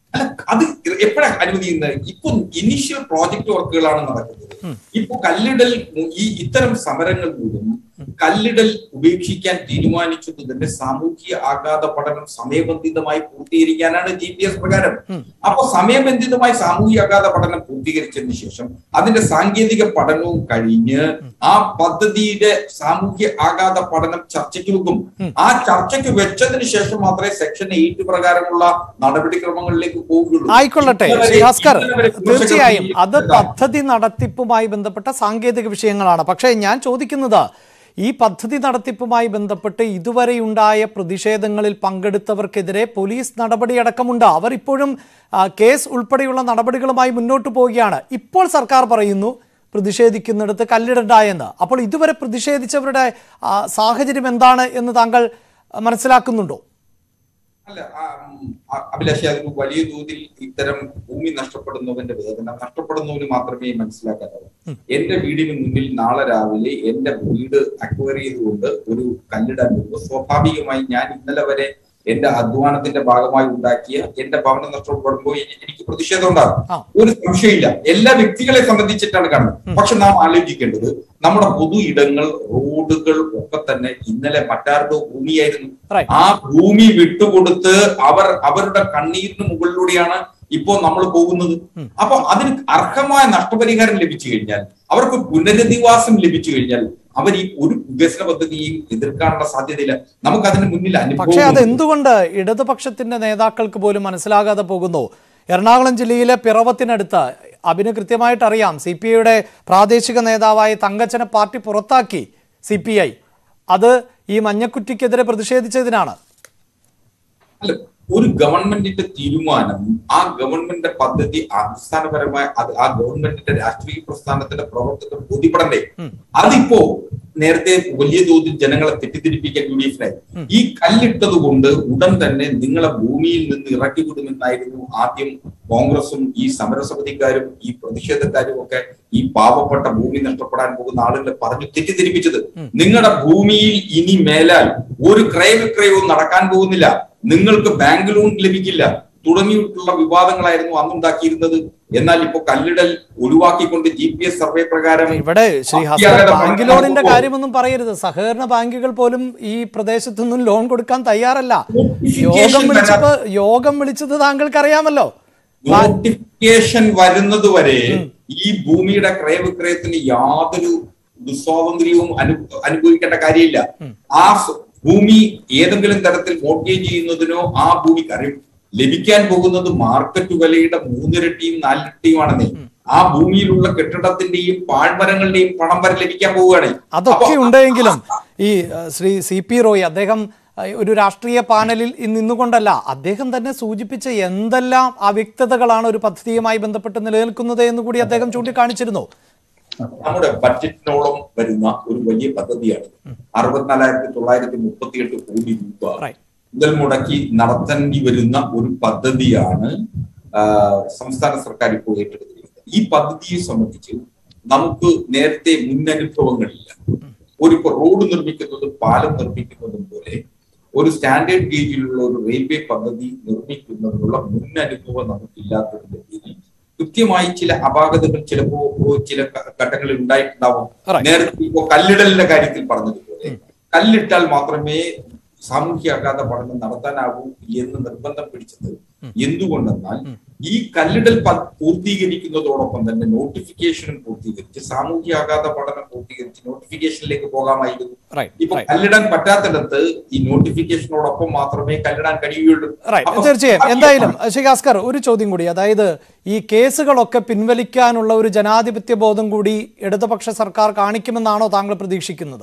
അല്ല അത് എപ്പോഴാണ് അനുമതി ചെയ്യുന്നത് ഇപ്പൊ ഇനിഷ്യൽ പ്രോജക്ട് വർക്കുകളാണ് നടക്കുന്നത് ഇപ്പൊ കല്ലിടൽ മു- ഈ ഇത്തരം സമരങ്ങൾ മൂലം കല്ലിടൽ ഉപേക്ഷിക്കാൻ തീരുമാനിച്ചത് തന്നെ സാമൂഹ്യ ആഘാത പഠനം സമയബന്ധിതമായി പൂർത്തീകരിക്കാനാണ് ജി പി എസ് പ്രകാരം അപ്പൊ സമയബന്ധിതമായി സാമൂഹ്യ ആഘാത പഠനം പൂർത്തീകരിച്ചതിന് ശേഷം അതിന്റെ സാങ്കേതിക പഠനവും കഴിഞ്ഞ് ആ പദ്ധതിയുടെ സാമൂഹ്യ ആഘാത പഠനം ചർച്ചയ്ക്ക് വെക്കും ആ ചർച്ചയ്ക്ക് വെച്ചതിന് ശേഷം മാത്രമേ സെക്ഷൻ എയ്റ്റ് പ്രകാരമുള്ള നടപടിക്രമങ്ങളിലേക്ക് പോവുകയുള്ളൂ ആയിക്കൊള്ളട്ടെ ഇതുവരെ- ശ്രീ ഭാസ്കർ ഇതുവരെ തീർച്ചയായും അത് വിമർശകർ പദ്ധതി നടത്തിപ്പുമായി ബന്ധപ്പെട്ട സാങ്കേതിക വിഷയങ്ങളാണ് പക്ഷേ ഞാൻ ചോദിക്കുന്നത് ഈ പദ്ധതി നടത്തിപ്പുമായി ബന്ധപ്പെട്ട് ഇതുവരെയുണ്ടായ പ്രതിഷേധങ്ങളിൽ പങ്കെടുത്തവർക്കെതിരെ പോലീസ് നടപടിയടക്കമുണ്ട് അവർ ഇപ്പോഴും ആ, കേസ് ഉൾപ്പെടെയുള്ള നടപടികളുമായി മുന്നോട്ട് പോവുകയാണ് ഇപ്പോൾ സർക്കാർ പറയുന്നു പ്രതിഷേധിക്കുന്നിടത്ത് കല്ലിടണ്ട എന്ന് അപ്പോൾ ഇതുവരെ പ്രതിഷേധിച്ചവരുടെ ആ, സാഹചര്യം എന്താണ് എന്ന് താങ്കൾ ആ, മനസ്സിലാക്കുന്നുണ്ടോ അല്ല ആ, ഉം, അ- അഭിലാഷി അതിന് വലിയ തോതിൽ ഇത്തരം ഭൂമി നഷ്ടപ്പെടുന്നവന്റെ വേദന നഷ്ടപ്പെടുന്നവന് മാത്രമേ മനസ്സിലാക്കാനാവൂ എന്റെ വീടിന് മുന്നിൽ നാളെ രാവിലെ എന്റെ വീട് അക്വയർ ചെയ്തുകൊണ്ട് ഒരു കല്ലിടാൻ വരുമ്പോൾ സ്വാഭാവികമായി ഞാൻ ഇന്നലെ വരെ എന്റെ അധ്വാനത്തിന്റെ ഭാഗമായി ഉണ്ടാക്കിയ എന്റെ ഭവനം നഷ്ടപ്പെടുമ്പോൾ എനി- എനിക്ക് പ്രതിഷേധം ഉണ്ടാകും ആ. ഒരു സംശയമില്ല എല്ലാ വ്യക്തികളെ സംബന്ധിച്ചിട്ടാണ് കാണുന്നത് പക്ഷെ നാം ആലോചിക്കേണ്ടത് നമ്മുടെ പൊതു ഇടങ്ങൾ റോഡുകൾ ഒക്കെ തന്നെ ഇന്നലെ മറ്റാരുടെയോ ഭൂമിയായിരുന്നു Right. ആ ഭൂമി വിട്ടുകൊടുത്ത് അവർ അവരുടെ കണ്ണീരിന് മുകളിലൂടെയാണ് ഇപ്പോ നമ്മൾ പോകുന്നത് അപ്പൊ അതിന് അർഹമായ നഷ്ടപരിഹാരം ലഭിച്ചു കഴിഞ്ഞാൽ അവർക്ക് പുനരധിവാസം ലഭിച്ചു കഴിഞ്ഞാൽ അവർ ഈ ഒരു വികസന പദ്ധതിയും എതിർക്കാനുള്ള സാധ്യതയില്ല നമുക്ക് അതിന് മുന്നിൽ പക്ഷേ അത് അനുഭവം എന്തുകൊണ്ട് ഇടതുപക്ഷത്തിന്റെ നേതാക്കൾക്ക് പോലും മനസ്സിലാകാതെ പോകുന്നു എറണാകുളം ജില്ലയിലെ പിറവത്തിനടുത്ത് അഭിന് കൃത്യമായിട്ട് അറിയാം സി പി ഐയുടെ പ്രാദേശിക നേതാവായ തങ്കച്ചനെ പാർട്ടി പുറത്താക്കി സി പി ഐ അത് ഈ മഞ്ഞക്കുറ്റിക്കെതിരെ പ്രതിഷേധിച്ചതിനാണ് അല്ല ഒരു ഗവൺമെന്റിന്റെ തീരുമാനം ആ ഗവൺമെന്റിന്റെ പദ്ധതി അടിസ്ഥാനപരമായ അത് ആ ഗവൺമെന്റിന്റെ രാഷ്ട്രീയ പ്രസ്ഥാനത്തിന്റെ പ്രവർത്തകർ ബോധ്യപ്പെടണ്ടേ അതിപ്പോ നേരത്തെ വലിയ തോതിൽ ജനങ്ങളെ തെറ്റിദ്ധരിപ്പിക്കാൻ യു ഡി എഫിനായി ഈ കല്ലിട്ടത് കൊണ്ട് ഉടൻ തന്നെ നിങ്ങളെ ഭൂമിയിൽ നിന്ന് ഇറക്കി വിടുമെന്നായിരുന്നു ആദ്യം കോൺഗ്രസും ഈ സമരസമിതിക്കാരും ഈ പ്രതിഷേധക്കാരും ഒക്കെ ഈ പാവപ്പെട്ട ഭൂമി നഷ്ടപ്പെടാൻ പോകുന്ന ആളുകളെ പറഞ്ഞു തെറ്റിദ്ധരിപ്പിച്ചത് നിങ്ങളുടെ ഭൂമിയിൽ ഇനി മേലാൽ ഒരു ക്രയവിക്രയവും നടക്കാൻ പോകുന്നില്ല നിങ്ങൾക്ക് ബാങ്ക് ലോൺ ലഭിക്കില്ല തുടങ്ങിയിട്ടുള്ള വിവാദങ്ങളായിരുന്നു അന്നുണ്ടാക്കിയിരുന്നത് എന്നാൽ ഇപ്പോ കല്ലിടൽ ഒഴിവാക്കിക്കൊണ്ട് ജി പി എസ് സർവേ പ്രകാരം ഇവിടെ ശ്രീ ഹസൻ അത്യാഗ്രഹ ബാങ്ക് പഠനം ലോണിന്റെ നടത്തുമ്പോൾ കാര്യമൊന്നും പറയരുത് സഹകരണ ബാങ്കുകൾ പോലും ഈ പ്രദേശത്തൊന്നും ലോൺ കൊടുക്കാൻ തയ്യാറല്ല Notification യോഗം വിളിച്ചപ്പോ വരാ- യോഗം വിളിച്ചത് താങ്കൾക്ക് അറിയാമല്ലോ നോട്ടിഫിക്കേഷൻ വരുന്നത് വരെ ഈ ഭൂമിയുടെ ക്രയവിക്രയത്തിന് യാതൊരു ദുസ്വാതന്ത്ര്യവും അനു അനുഭവിക്കേണ്ട കാര്യമില്ല ആ സ് ഭൂമി ഏതെങ്കിലും തരത്തിൽ മോർഗേജ് ചെയ്യുന്നതിനോ ആ ഭൂമിക്ക് അറിയും ലഭിക്കാൻ പോകുന്നത് മാർക്കറ്റ് വിലയുടെ മൂന്നിരട്ടിയും നാലിരട്ടിയുമാണെന്നേ ആ ഭൂമിയിലുള്ള കെട്ടിടത്തിന്റെയും പാഴ്മരങ്ങളുടെയും പണം വരെ ലഭിക്കാൻ പോവുകയാണ് അതൊക്കെ അപ്പൊ ഉണ്ടെങ്കിലും ഈ അഹ്, ശ്രീ സി പി റോയ് അദ്ദേഹം അഹ്, ഒരു രാഷ്ട്രീയ പാനലിൽ ഇ- നിന്നുകൊണ്ടല്ല അദ്ദേഹം തന്നെ സൂചിപ്പിച്ച എന്തെല്ലാം അവ്യക്തതകളാണ് ഒരു പദ്ധതിയുമായി ബന്ധപ്പെട്ട് നിലനിൽക്കുന്നത് എന്ന് കൂടി അദ്ദേഹം ചൂണ്ടിക്കാണിച്ചിരുന്നു നമ്മുടെ ബഡ്ജറ്റിനോളം വരുന്ന ഒരു വലിയ പദ്ധതിയാണ് അറുപത്തിനാലായിരത്തി തൊള്ളായിരത്തി മുപ്പത്തിയെട്ട് കോടി രൂപ Right. മുതൽ മുടക്കി നടത്തേണ്ടി വരുന്ന ഒരു പദ്ധതിയാണ് ആ, സംസ്ഥാന സർക്കാർ ഇപ്പോൾ ഏറ്റെടുത്തിരിക്കുന്നത് ഈ പദ്ധതിയെ സംബന്ധിച്ച് നമുക്ക് നേരത്തെ മുന്നനുഭവങ്ങളില്ല ഒരു ഇപ്പൊ റോഡ് നിർമ്മിക്കുന്നതും പാലം നിർമ്മിക്കുന്നതും പോലെ ഒരു സ്റ്റാൻഡേർഡ് ഗേജിലുള്ള ഒരു റെയിൽവേ പദ്ധതി നിർമ്മിക്കുന്നതിനുള്ള മുന്നനുഭവം നമുക്കില്ലാത്തതിന്റെ പേരിൽ കൃത്യമായി ചില അപാകതകൾ ചിലപ്പോ ചില ഘ- ഘട്ടങ്ങളിൽ ഉണ്ടായിട്ടുണ്ടാവും Right. നേരത്തെ ഇപ്പോ കല്ലിടലിന്റെ കാര്യത്തിൽ പറഞ്ഞതുപോലെ കല്ലിട്ടാൽ മാത്രമേ സാമൂഹ്യ ആഘാത പഠനം നടത്താനാവൂ എന്ന് നിർബന്ധം പിടിച്ചത് എന്തുകൊണ്ടെന്നാൽ ഈ കല്ലിടൽ പ- പൂർത്തീകരിക്കുന്നതോടൊപ്പം തന്നെ നോട്ടിഫിക്കേഷനും പൂർത്തീകരിച്ച് സാമൂഹ്യ ആഘാത പഠനം പൂർത്തീകരിച്ച് നോട്ടിഫിക്കേഷനിലേക്ക് പോകാമായിരുന്നു Right, ഇപ്പൊ right. കല്ലിടാൻ പറ്റാത്തിടത്ത് ഈ നോട്ടിഫിക്കേഷനോടൊപ്പം മാത്രമേ കല്ലിടാൻ കഴിയുകയുള്ളൂ റൈറ്റ് അപ്പൊ തീർച്ചയായും ബാക്കി- എന്തായാലും ശ്രീ ഭാസ്കർ ഒരു ചോദ്യം കൂടി അതായത് ഈ കേസുകളൊക്കെ പിൻവലിക്കാനുള്ള ഒരു ജനാധിപത്യ ബോധം കൂടി ഇടതുപക്ഷ സർക്കാർ കാണിക്കുമെന്നാണോ താങ്കൾ പ്രതീക്ഷിക്കുന്നത്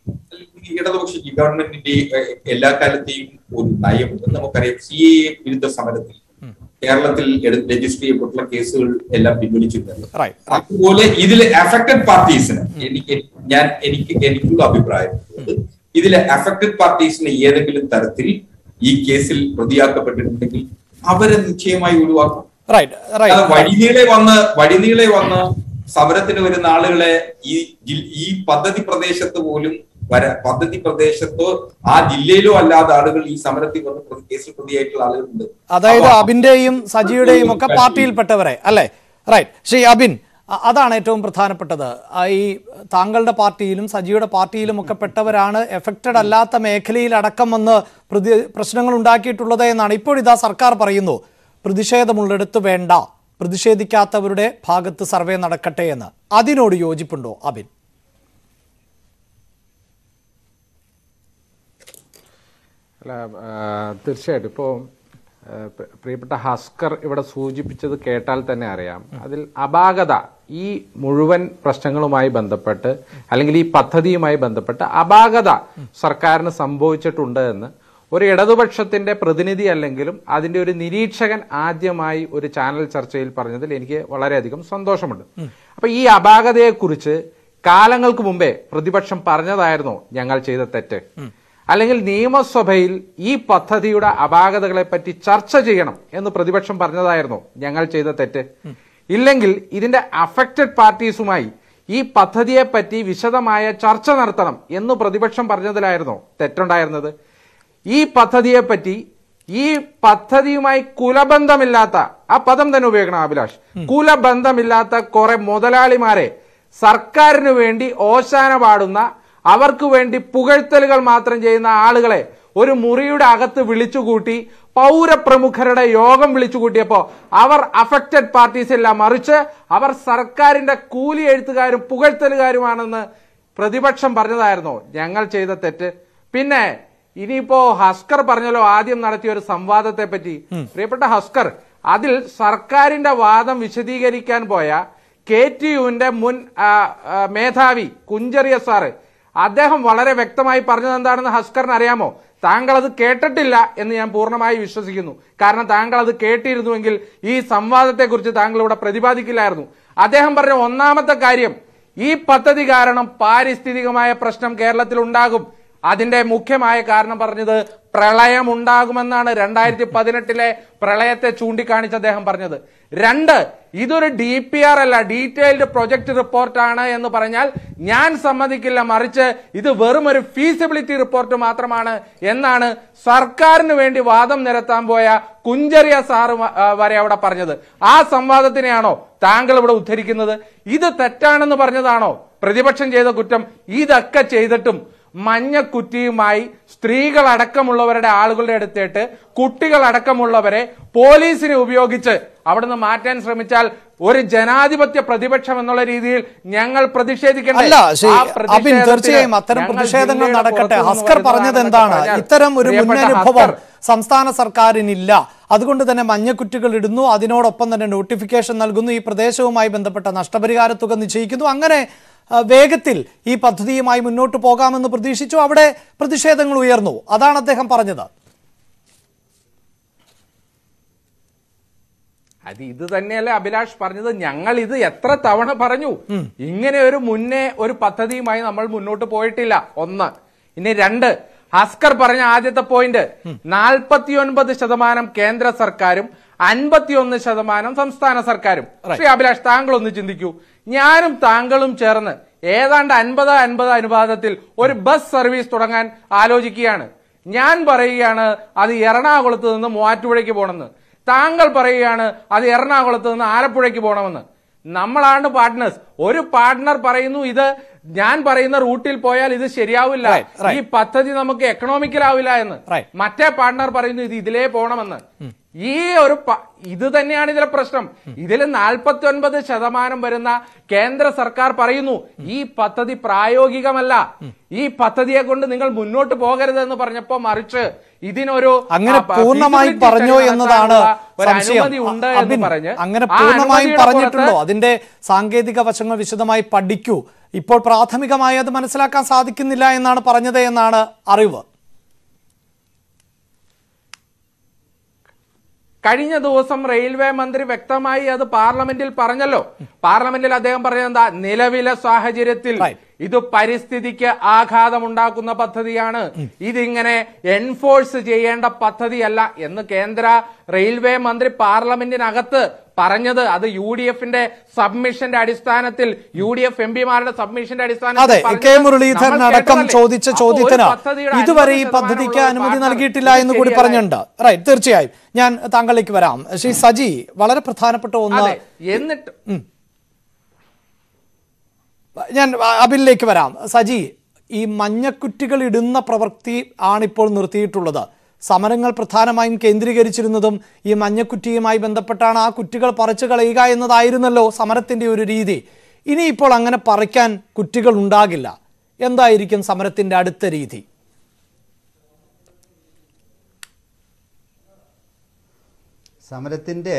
ഈ ഇടതുപക്ഷ ഈ ഗവൺമെന്റിന്റെ ഏഹ്, എല്ലാ കാലത്തെയും ഒരു നയമുണ്ട് നമുക്കറിയാം സി എ വിരുദ്ധ സമരത്തിൽ കേരളത്തിൽ എടുത്ത് രജിസ്റ്റർ ചെയ്യപ്പെട്ടുള്ള കേസുകൾ എല്ലാം പിൻവലിച്ചിട്ടുണ്ട് റൈറ്റ് അതുപോലെ ഇതിലെ അഫക്റ്റഡ് പാർട്ടീസിന് എനിക്ക് ഞാൻ എനിക്ക് എനിക്കുള്ള അഭിപ്രായം ഇതിലെ അഫക്റ്റഡ് പാർട്ടീസിന് ഏതെങ്കിലും തരത്തിൽ ഈ കേസിൽ പ്രതിയാക്കപ്പെട്ടിട്ടുണ്ടെങ്കിൽ അവരെ നിശ്ചയമായി ഒഴിവാക്കും റൈറ്റ് അത് റൈറ്റ് വഴിനീളെ വന്ന് വഴിനീളെ വന്ന് സമരത്തിന് വരുന്ന ആളുകളെ ഈ ജി- ഈ പദ്ധതി പ്രദേശത്ത് പോലും വര പദ്ധതി പ്രദേശത്തോ ആ ജില്ലയിലോ അല്ലാത്ത ആളുകൾ ഈ സമരത്തിൽ വന്ന് പ്രതി- കേസിൽ പ്രതിയായിട്ടുള്ള ആളുകളുണ്ട് അതായത് അപ്പൊ അബിന്റെയും സജിയുടെയും ഒക്കെ പാർട്ടിയിൽപ്പെട്ടവരെ അല്ലേ റൈറ്റ് ശ്രീ അബിൻ അ- അതാണ് ഏറ്റവും പ്രധാനപ്പെട്ടത് ആ, ഈ താങ്കളുടെ പാർട്ടിയിലും സജിയുടെ പാർട്ടിയിലും ഒക്കെ പെട്ടവരാണ് എഫക്റ്റഡ് അല്ലാത്ത മേഖലയിൽ അടക്കം വന്ന് പ്രതി പ്രശ്നങ്ങൾ ഉണ്ടാക്കിയിട്ടുള്ളത് എന്നാണ് ഇപ്പോഴിതാ സർക്കാർ പറയുന്നു പ്രതിഷേധമുള്ളിടത്ത് വേണ്ട പ്രതിഷേധിക്കാത്തവരുടെ ഭാഗത്ത് സർവേ നടക്കട്ടെ എന്ന് അതിനോട് യോജിപ്പുണ്ടോ അബിൻ അല്ല ആ, തീർച്ചയായിട്ടും ഇപ്പോൾ പ്രിയപ്പെട്ട ഹസ്കർ ഇവിടെ സൂചിപ്പിച്ചത് കേട്ടാൽ തന്നെ അറിയാം അതിൽ അപാകത ഈ മുഴുവൻ പ്രശ്നങ്ങളുമായി ബന്ധപ്പെട്ട് അല്ലെങ്കിൽ ഈ പദ്ധതിയുമായി ബന്ധപ്പെട്ട് അപാകത സർക്കാരിന് സംഭവിച്ചിട്ടുണ്ട് എന്ന് ഒരു ഇടതുപക്ഷത്തിന്റെ പ്രതിനിധി അല്ലെങ്കിലും അതിന്റെ ഒരു നിരീക്ഷകൻ ആദ്യമായി ഒരു ചാനൽ ചർച്ചയിൽ പറഞ്ഞതിൽ എനിക്ക് വളരെയധികം സന്തോഷമുണ്ട് അപ്പൊ ഈ അപാകതയെക്കുറിച്ച് കാലങ്ങൾക്ക് മുമ്പേ പ്രതിപക്ഷം പറഞ്ഞതായിരുന്നോ ഞങ്ങൾ ചെയ്ത തെറ്റ് അല്ലെങ്കിൽ നിയമസഭയിൽ ഈ പദ്ധതിയുടെ അപാകതകളെ പറ്റി ചർച്ച ചെയ്യണം എന്ന് പ്രതിപക്ഷം പറഞ്ഞതായിരുന്നോ ഞങ്ങൾ ചെയ്ത തെറ്റ് ഇല്ലെങ്കിൽ ഇതിന്റെ അഫക്റ്റഡ് പാർട്ടീസുമായി ഈ പദ്ധതിയെ പറ്റി വിശദമായ ചർച്ച നടത്തണം എന്ന് പ്രതിപക്ഷം പറഞ്ഞതിലായിരുന്നോ തെറ്റുണ്ടായിരുന്നത് ഈ പദ്ധതിയെ പറ്റി ഈ പദ്ധതിയുമായി കുലബന്ധമില്ലാത്ത ആ പദം തന്നെ ഉപയോഗിക്കണം അഭിലാഷ് കുലബന്ധമില്ലാത്ത കുറെ മുതലാളിമാരെ സർക്കാരിന് വേണ്ടി ഓശാന പാടുന്ന അവർക്ക് വേണ്ടി പുകഴ്ത്തലുകൾ മാത്രം ചെയ്യുന്ന ആളുകളെ ഒരു മുറിയുടെ അകത്ത് വിളിച്ചുകൂട്ടി പൗരപ്രമുഖരുടെ യോഗം വിളിച്ചുകൂട്ടിയപ്പോ അവർ അഫക്റ്റഡ് പാർട്ടീസ് അല്ല മറിച്ച് അവർ സർക്കാരിന്റെ കൂലി എഴുത്തുകാരും പുകഴ്ത്തലുകാരുമാണെന്ന് പ്രതിപക്ഷം പറഞ്ഞതായിരുന്നോ ഞങ്ങൾ ചെയ്ത തെറ്റ് പിന്നെ ഇനിയിപ്പോ ഹസ്കർ പറഞ്ഞല്ലോ ആദ്യം നടത്തിയ ഒരു സംവാദത്തെ പറ്റി പ്രിയപ്പെട്ട ഹസ്കർ അതിൽ സർക്കാരിന്റെ വാദം വിശദീകരിക്കാൻ പോയ കെ ടി യുവിന്റെ മുൻ ആ, ആ, മേധാവി കുഞ്ചറിയ സാറ് അദ്ദേഹം വളരെ വ്യക്തമായി പറഞ്ഞത് എന്താണെന്ന് ഹസ്കറിന് അറിയാമോ താങ്കൾ അത് കേട്ടിട്ടില്ല എന്ന് ഞാൻ പൂർണ്ണമായി വിശ്വസിക്കുന്നു കാരണം താങ്കൾ അത് കേട്ടിരുന്നുവെങ്കിൽ ഈ സംവാദത്തെക്കുറിച്ച് താങ്കൾ ഇവിടെ പ്രതിപാദിക്കില്ലായിരുന്നു അദ്ദേഹം പറഞ്ഞ ഒന്നാമത്തെ കാര്യം ഈ പദ്ധതി കാരണം പാരിസ്ഥിതികമായ പ്രശ്നം കേരളത്തിൽ ഉണ്ടാകും അതിന്റെ മുഖ്യമായ കാരണം പറഞ്ഞത് പ്രളയം ഉണ്ടാകുമെന്നാണ് രണ്ടായിരത്തി പതിനെട്ടിലെ പ്രളയത്തെ ചൂണ്ടിക്കാണിച്ച് അദ്ദേഹം പറഞ്ഞത് രണ്ട് ഇതൊരു ഡി പി ആർ അല്ല ഡീറ്റെയിൽഡ് പ്രൊജക്ട് റിപ്പോർട്ടാണ് എന്ന് പറഞ്ഞാൽ ഞാൻ സമ്മതിക്കില്ല മറിച്ച് ഇത് വെറും ഒരു ഫീസിബിലിറ്റി റിപ്പോർട്ട് മാത്രമാണ് എന്നാണ് സർക്കാരിന് വേണ്ടി വാദം നിരത്താൻ പോയ കുഞ്ചറിയ സാറ് വ- ആ, വരെ അവിടെ പറഞ്ഞത് ആ സംവാദത്തിനെയാണോ താങ്കൾ ഇവിടെ ഉദ്ധരിക്കുന്നത് ഇത് തെറ്റാണെന്ന് പറഞ്ഞതാണോ പ്രതിപക്ഷം ചെയ്ത കുറ്റം ഇതൊക്കെ ചെയ്തിട്ടും മഞ്ഞക്കുറ്റിയുമായി സ്ത്രീകളടക്കമുള്ളവരുടെ ആളുകളുടെ അടുത്തേട്ട് കുട്ടികളടക്കമുള്ളവരെ പോലീസിനെ ഉപയോഗിച്ച് അവിടുന്ന് മാറ്റാൻ ശ്രമിച്ചാൽ ഒരു ജനാധിപത്യ പ്രതിപക്ഷം എന്നുള്ള രീതിയിൽ ഞങ്ങൾ പ്രതിഷേധിക്കണ്ടേ? അല്ല ശ്രീ ആ അബിൻ പ്രതിഷേധത്തിന് തീർച്ചയായും അത്തരം ഞങ്ങൾ പ്രതിഷേധങ്ങൾ ജില്ലയുടെ നടക്കട്ടെ പുറത്തു നിന്ന് ഹസ്കർ പറഞ്ഞത് വരുന്നതാണെന്നൊക്കെ എന്താണ് പറഞ്ഞാൽ ഇത്തരം ഒരു പ്രിയപ്പെട്ട മുന്നനുഭവം ഹസ്കർ, സംസ്ഥാന സർക്കാരിനില്ല അതുകൊണ്ട് തന്നെ മഞ്ഞക്കുറ്റികൾ ഇടുന്നു അതിനോടൊപ്പം തന്നെ നോട്ടിഫിക്കേഷൻ നൽകുന്നു ഈ പ്രദേശവുമായി ബന്ധപ്പെട്ട നഷ്ടപരിഹാര തുക നിശ്ചയിക്കുന്നു അങ്ങനെ ആ, വേഗത്തിൽ ഈ പദ്ധതിയുമായി മുന്നോട്ട് പോകാമെന്ന് പ്രതീക്ഷിച്ചു അവിടെ പ്രതിഷേധങ്ങൾ ഉയർന്നു അതാണ് അദ്ദേഹം പറഞ്ഞത് അത് ഇത് തന്നെയല്ലേ അഭിലാഷ് പറഞ്ഞത് ഞങ്ങൾ ഇത് എത്ര തവണ പറഞ്ഞു ഇങ്ങനെ ഒരു മുന്നേ ഒരു പദ്ധതിയുമായി നമ്മൾ മുന്നോട്ട് പോയിട്ടില്ല ഒന്ന് ഇനി രണ്ട് ഹസ്കർ പറഞ്ഞ ആദ്യത്തെ പോയിന്റ് നാൽപ്പത്തിയൊൻപത് ശതമാനം കേന്ദ്ര സർക്കാരും അൻപത്തിയൊന്ന് ശതമാനം സംസ്ഥാന സർക്കാരും ശ്രീ അഭിലാഷ് താങ്കൾ ഒന്ന് ചിന്തിക്കൂ ഞാനും താങ്കളും ചേർന്ന് ഏതാണ്ട് അൻപത് അൻപത് അനുപാതത്തിൽ ഒരു ബസ് സർവീസ് തുടങ്ങാൻ ആലോചിക്കുകയാണ് ഞാൻ പറയുകയാണ് അത് എറണാകുളത്ത് നിന്ന് മൂവാറ്റുപുഴയ്ക്ക് പോകണമെന്ന് താങ്കൾ പറയുകയാണ് അത് എറണാകുളത്ത് നിന്ന് ആലപ്പുഴയ്ക്ക് പോകണമെന്ന് നമ്മളാണ് പാർട്ട്നേഴ്സ് ഒരു പാർട്ട്ണർ പറയുന്നു ഇത് ഞാൻ പറയുന്ന റൂട്ടിൽ പോയാൽ ഇത് ശരിയാവില്ല Right, right. ഈ പദ്ധതി നമുക്ക് എക്കണോമിക്കൽ ആവില്ല എന്ന് Right. മറ്റേ പാർട്ട്ണർ പറയുന്നു ഇത് ഇതിലേ പോകണമെന്ന് ഈ ഒരു പ- ഇത് തന്നെയാണ് ഇതിലെ പ്രശ്നം ഇതിൽ നാൽപ്പത്തി ഒൻപത് ശതമാനം വരുന്ന കേന്ദ്ര സർക്കാർ പറയുന്നു ഈ പദ്ധതി പ്രായോഗികമല്ല ഈ പദ്ധതിയെ കൊണ്ട് നിങ്ങൾ മുന്നോട്ട് പോകരുത് എന്ന് പറഞ്ഞപ്പോ മറിച്ച് ഇതിനൊരു അങ്ങനെ ആ, പ- പൂർണ്ണമായി feasibility പറഞ്ഞോ study എന്നതാണ് നടത്താനുള്ള ഒരു സംശയം അനുമതി ഉണ്ട് അ- എന്ന് അബിൻ, പറഞ്ഞ് അങ്ങനെ ആ പൂർണ്ണമായും അനുമതിയുടെ പറഞ്ഞിട്ടുണ്ടോ പുറത്ത് അതിന്റെ സാങ്കേതിക വശങ്ങൾ വിശദമായി പഠിക്കൂ ഇപ്പോൾ പ്രാഥമികമായി അത് മനസ്സിലാക്കാൻ സാധിക്കുന്നില്ല എന്നാണ് പറഞ്ഞത് എന്നാണ് അറിവ് കഴിഞ്ഞ ദിവസം റെയിൽവേ മന്ത്രി വ്യക്തമായി അത് പാർലമെന്റിൽ പറഞ്ഞല്ലോ പാർലമെന്റിൽ അദ്ദേഹം പറഞ്ഞത് എന്താ നിലവിലെ സാഹചര്യത്തിൽ Right. ഇത് പരിസ്ഥിതിക്ക് ആഘാതമുണ്ടാക്കുന്ന പദ്ധതിയാണ് ഇതിങ്ങനെ എൻഫോഴ്സ് ചെയ്യേണ്ട പദ്ധതിയല്ല എന്ന് കേന്ദ്ര റെയിൽവേ മന്ത്രി പാർലമെന്റിനകത്ത് പറഞ്ഞത് അത് യു ഡി എഫിന്റെ സബ്മിഷന്റെ അടിസ്ഥാനത്തിൽ യു ഡി എഫ് എം പിമാരുടെ സബ്മിഷന്റെ അതെ അടിസ്ഥാനത്തിൽ പറഞ്ഞത് കെ മുരളീധരൻ നമ്മൾ അടക്കം കേട്ടതല്ലേ? ചോദിച്ച അപ്പോൾ ഒരു ചോദ്യത്തിന് പദ്ധതിയുടെ ഇതുവരെ ഈ 50% പദ്ധതിക്ക് ഉള്ള അനുമതി partner നൽകിയിട്ടില്ല ഇത് എന്ന് കൂടി ശരിയല്ല. പറഞ്ഞിട്ടുണ്ട് റൈറ്റ് തീർച്ചയായും ഞാൻ താങ്കളിലേക്ക് വരാം ശ്രീ സജി വളരെ പ്രധാനപ്പെട്ട ഒന്ന് അതെ എന്നിട്ട് ഞാൻ അബിലിലേക്ക് വരാം സജി ഈ മഞ്ഞക്കുറ്റികൾ ഇടുന്ന പ്രവൃത്തി ആണിപ്പോൾ നിർത്തിയിട്ടുള്ളത് സമരങ്ങൾ പ്രധാനമായും കേന്ദ്രീകരിച്ചിരുന്നതും ഈ മഞ്ഞക്കുറ്റിയുമായി ബന്ധപ്പെട്ടാണ് ആ കുറ്റികൾ പറിച്ചു കളയുക എന്നതായിരുന്നല്ലോ സമരത്തിന്റെ ഒരു രീതി ഇനിയിപ്പോൾ അങ്ങനെ പറിക്കാൻ കുറ്റികൾ ഉണ്ടാകില്ല എന്തായിരിക്കും സമരത്തിന്റെ അടുത്ത രീതി സമരത്തിൻ്റെ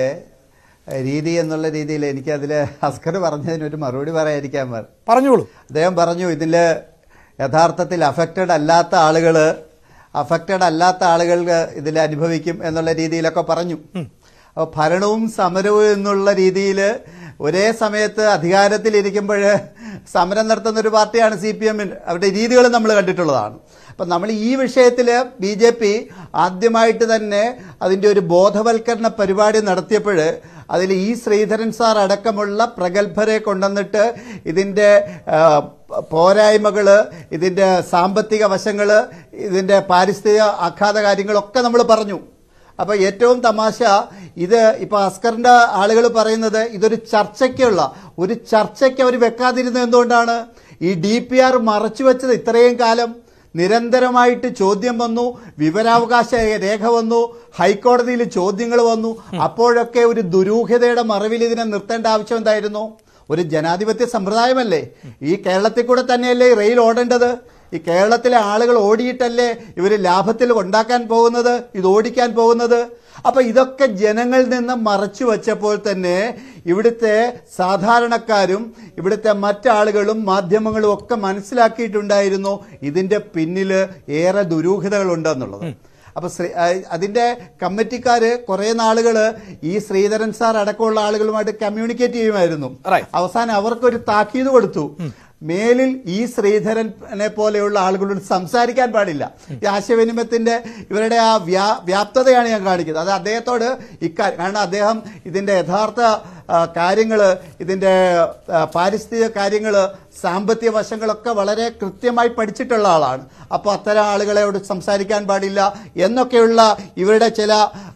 രീതി എന്നുള്ള രീതിയിൽ എനിക്കതിൽ അസ്കർ പറഞ്ഞതിനൊരു മറുപടി പറയാതിരിക്കാൻ പാടില്ല. പറഞ്ഞോളൂ അദ്ദേഹം പറഞ്ഞു ഇതിൽ യഥാർത്ഥത്തിൽ അഫക്റ്റഡ് അല്ലാത്ത ആളുകൾ അഫക്റ്റഡ് അല്ലാത്ത ആളുകൾക്ക് ഇതിൽ അനുഭവിക്കും എന്നുള്ള രീതിയിലൊക്കെ പറഞ്ഞു അപ്പോൾ ഭരണവും സമരവും എന്നുള്ള രീതിയിൽ ഒരേ സമയത്ത് അധികാരത്തിലിരിക്കുമ്പോൾ സമരം നടത്തുന്ന ഒരു പാർട്ടിയാണ് സി പി എമ്മിന് അവരുടെ രീതികൾ നമ്മൾ കണ്ടിട്ടുള്ളതാണ് അപ്പം നമ്മൾ ഈ വിഷയത്തിൽ ബി ജെ പി ആദ്യമായിട്ട് തന്നെ അതിൻ്റെ ഒരു ബോധവൽക്കരണ പരിപാടി നടത്തിയപ്പോൾ അതിൽ ഈ ശ്രീധരൻ സാർ അടക്കമുള്ള പ്രഗത്ഭരെ കൊണ്ടുവന്നിട്ട് ഇതിൻ്റെ ആ, പോരായ്മകൾ ഇതിൻ്റെ സാമ്പത്തിക വശങ്ങൾ ഇതിൻ്റെ പാരിസ്ഥിതിക ആഘാത കാര്യങ്ങളൊക്കെ നമ്മൾ പറഞ്ഞു അപ്പോൾ ഏറ്റവും തമാശ ഇത് ഇപ്പോൾ അസ്കറിൻ്റെ ആളുകൾ പറയുന്നത് ഇതൊരു ചർച്ചയ്ക്കുള്ള ഒരു ചർച്ചയ്ക്ക് അവർ വെക്കാതിരുന്നത് എന്തുകൊണ്ടാണ് ഈ ഡി പി ആർ മറച്ചു വെച്ചത് ഇത്രയും കാലം നിരന്തരമായിട്ട് ചോദ്യം വന്നു വിവരാവകാശ രേഖ വന്നു ഹൈക്കോടതിയിൽ ചോദ്യങ്ങൾ വന്നു അപ്പോഴൊക്കെ ഒരു ദുരൂഹതയുടെ മറവിൽ ഇതിനെ നിർത്തേണ്ട ആവശ്യം എന്തായിരുന്നു ഒരു ജനാധിപത്യ സമ്പ്രദായമല്ലേ ഈ കേരളത്തിൽ കൂടെ തന്നെയല്ലേ ഈ റെയിൽ ഓടേണ്ടത് ഈ കേരളത്തിലെ ആളുകൾ ഓടിയിട്ടല്ലേ ഇവർ ലാഭത്തിൽ ഉണ്ടാക്കാൻ പോകുന്നത് ഇത് ഓടിക്കാൻ പോകുന്നത് അപ്പൊ ഇതൊക്കെ ജനങ്ങളിൽ നിന്ന് മറച്ചു വച്ചപ്പോൾ തന്നെ ഇവിടുത്തെ സാധാരണക്കാരും ഇവിടുത്തെ മറ്റാളുകളും മാധ്യമങ്ങളും ഒക്കെ മനസ്സിലാക്കിയിട്ടുണ്ടായിരുന്നു ഇതിന്റെ പിന്നിൽ ഏറെ ദുരൂഹതകളുണ്ടെന്നുള്ളത് അപ്പൊ ശ്രീ ആ- അതിന്റെ കമ്മിറ്റിക്കാര് കുറെ നാളുകള് ഈ ശ്രീധരൻ സാർ അടക്കമുള്ള ആളുകളുമായിട്ട് കമ്മ്യൂണിക്കേറ്റ് ചെയ്യുമായിരുന്നു Right. അവസാനം അവർക്കൊരു താക്കീത് കൊടുത്തു മേലിൽ ഈ ശ്രീധരനെ പോലെയുള്ള ആളുകളോട് സംസാരിക്കാൻ പാടില്ല ഈ ആശയവിനിമയത്തിന്റെ ഇവരുടെ ആ വ്യാ വ്യാപ്തതയാണ് ഞാൻ കാണിക്കുന്നത് അത് അദ്ദേഹത്തോട് ഇക്കാര്യം കാരണം അദ്ദേഹം ഇതിന്റെ യഥാർത്ഥ കാര്യങ്ങൾ ഇതിന്റെ ആ, പാരിസ്ഥിതിക കാര്യങ്ങൾ സാമ്പത്തിക വശങ്ങളൊക്കെ വളരെ കൃത്യമായി പഠിച്ചിട്ടുള്ള ആളാണ് അപ്പോൾ അത്തരം ആളുകളോട് സംസാരിക്കാൻ പാടില്ല എന്നൊക്കെയുള്ള ഇവരുടെ ചില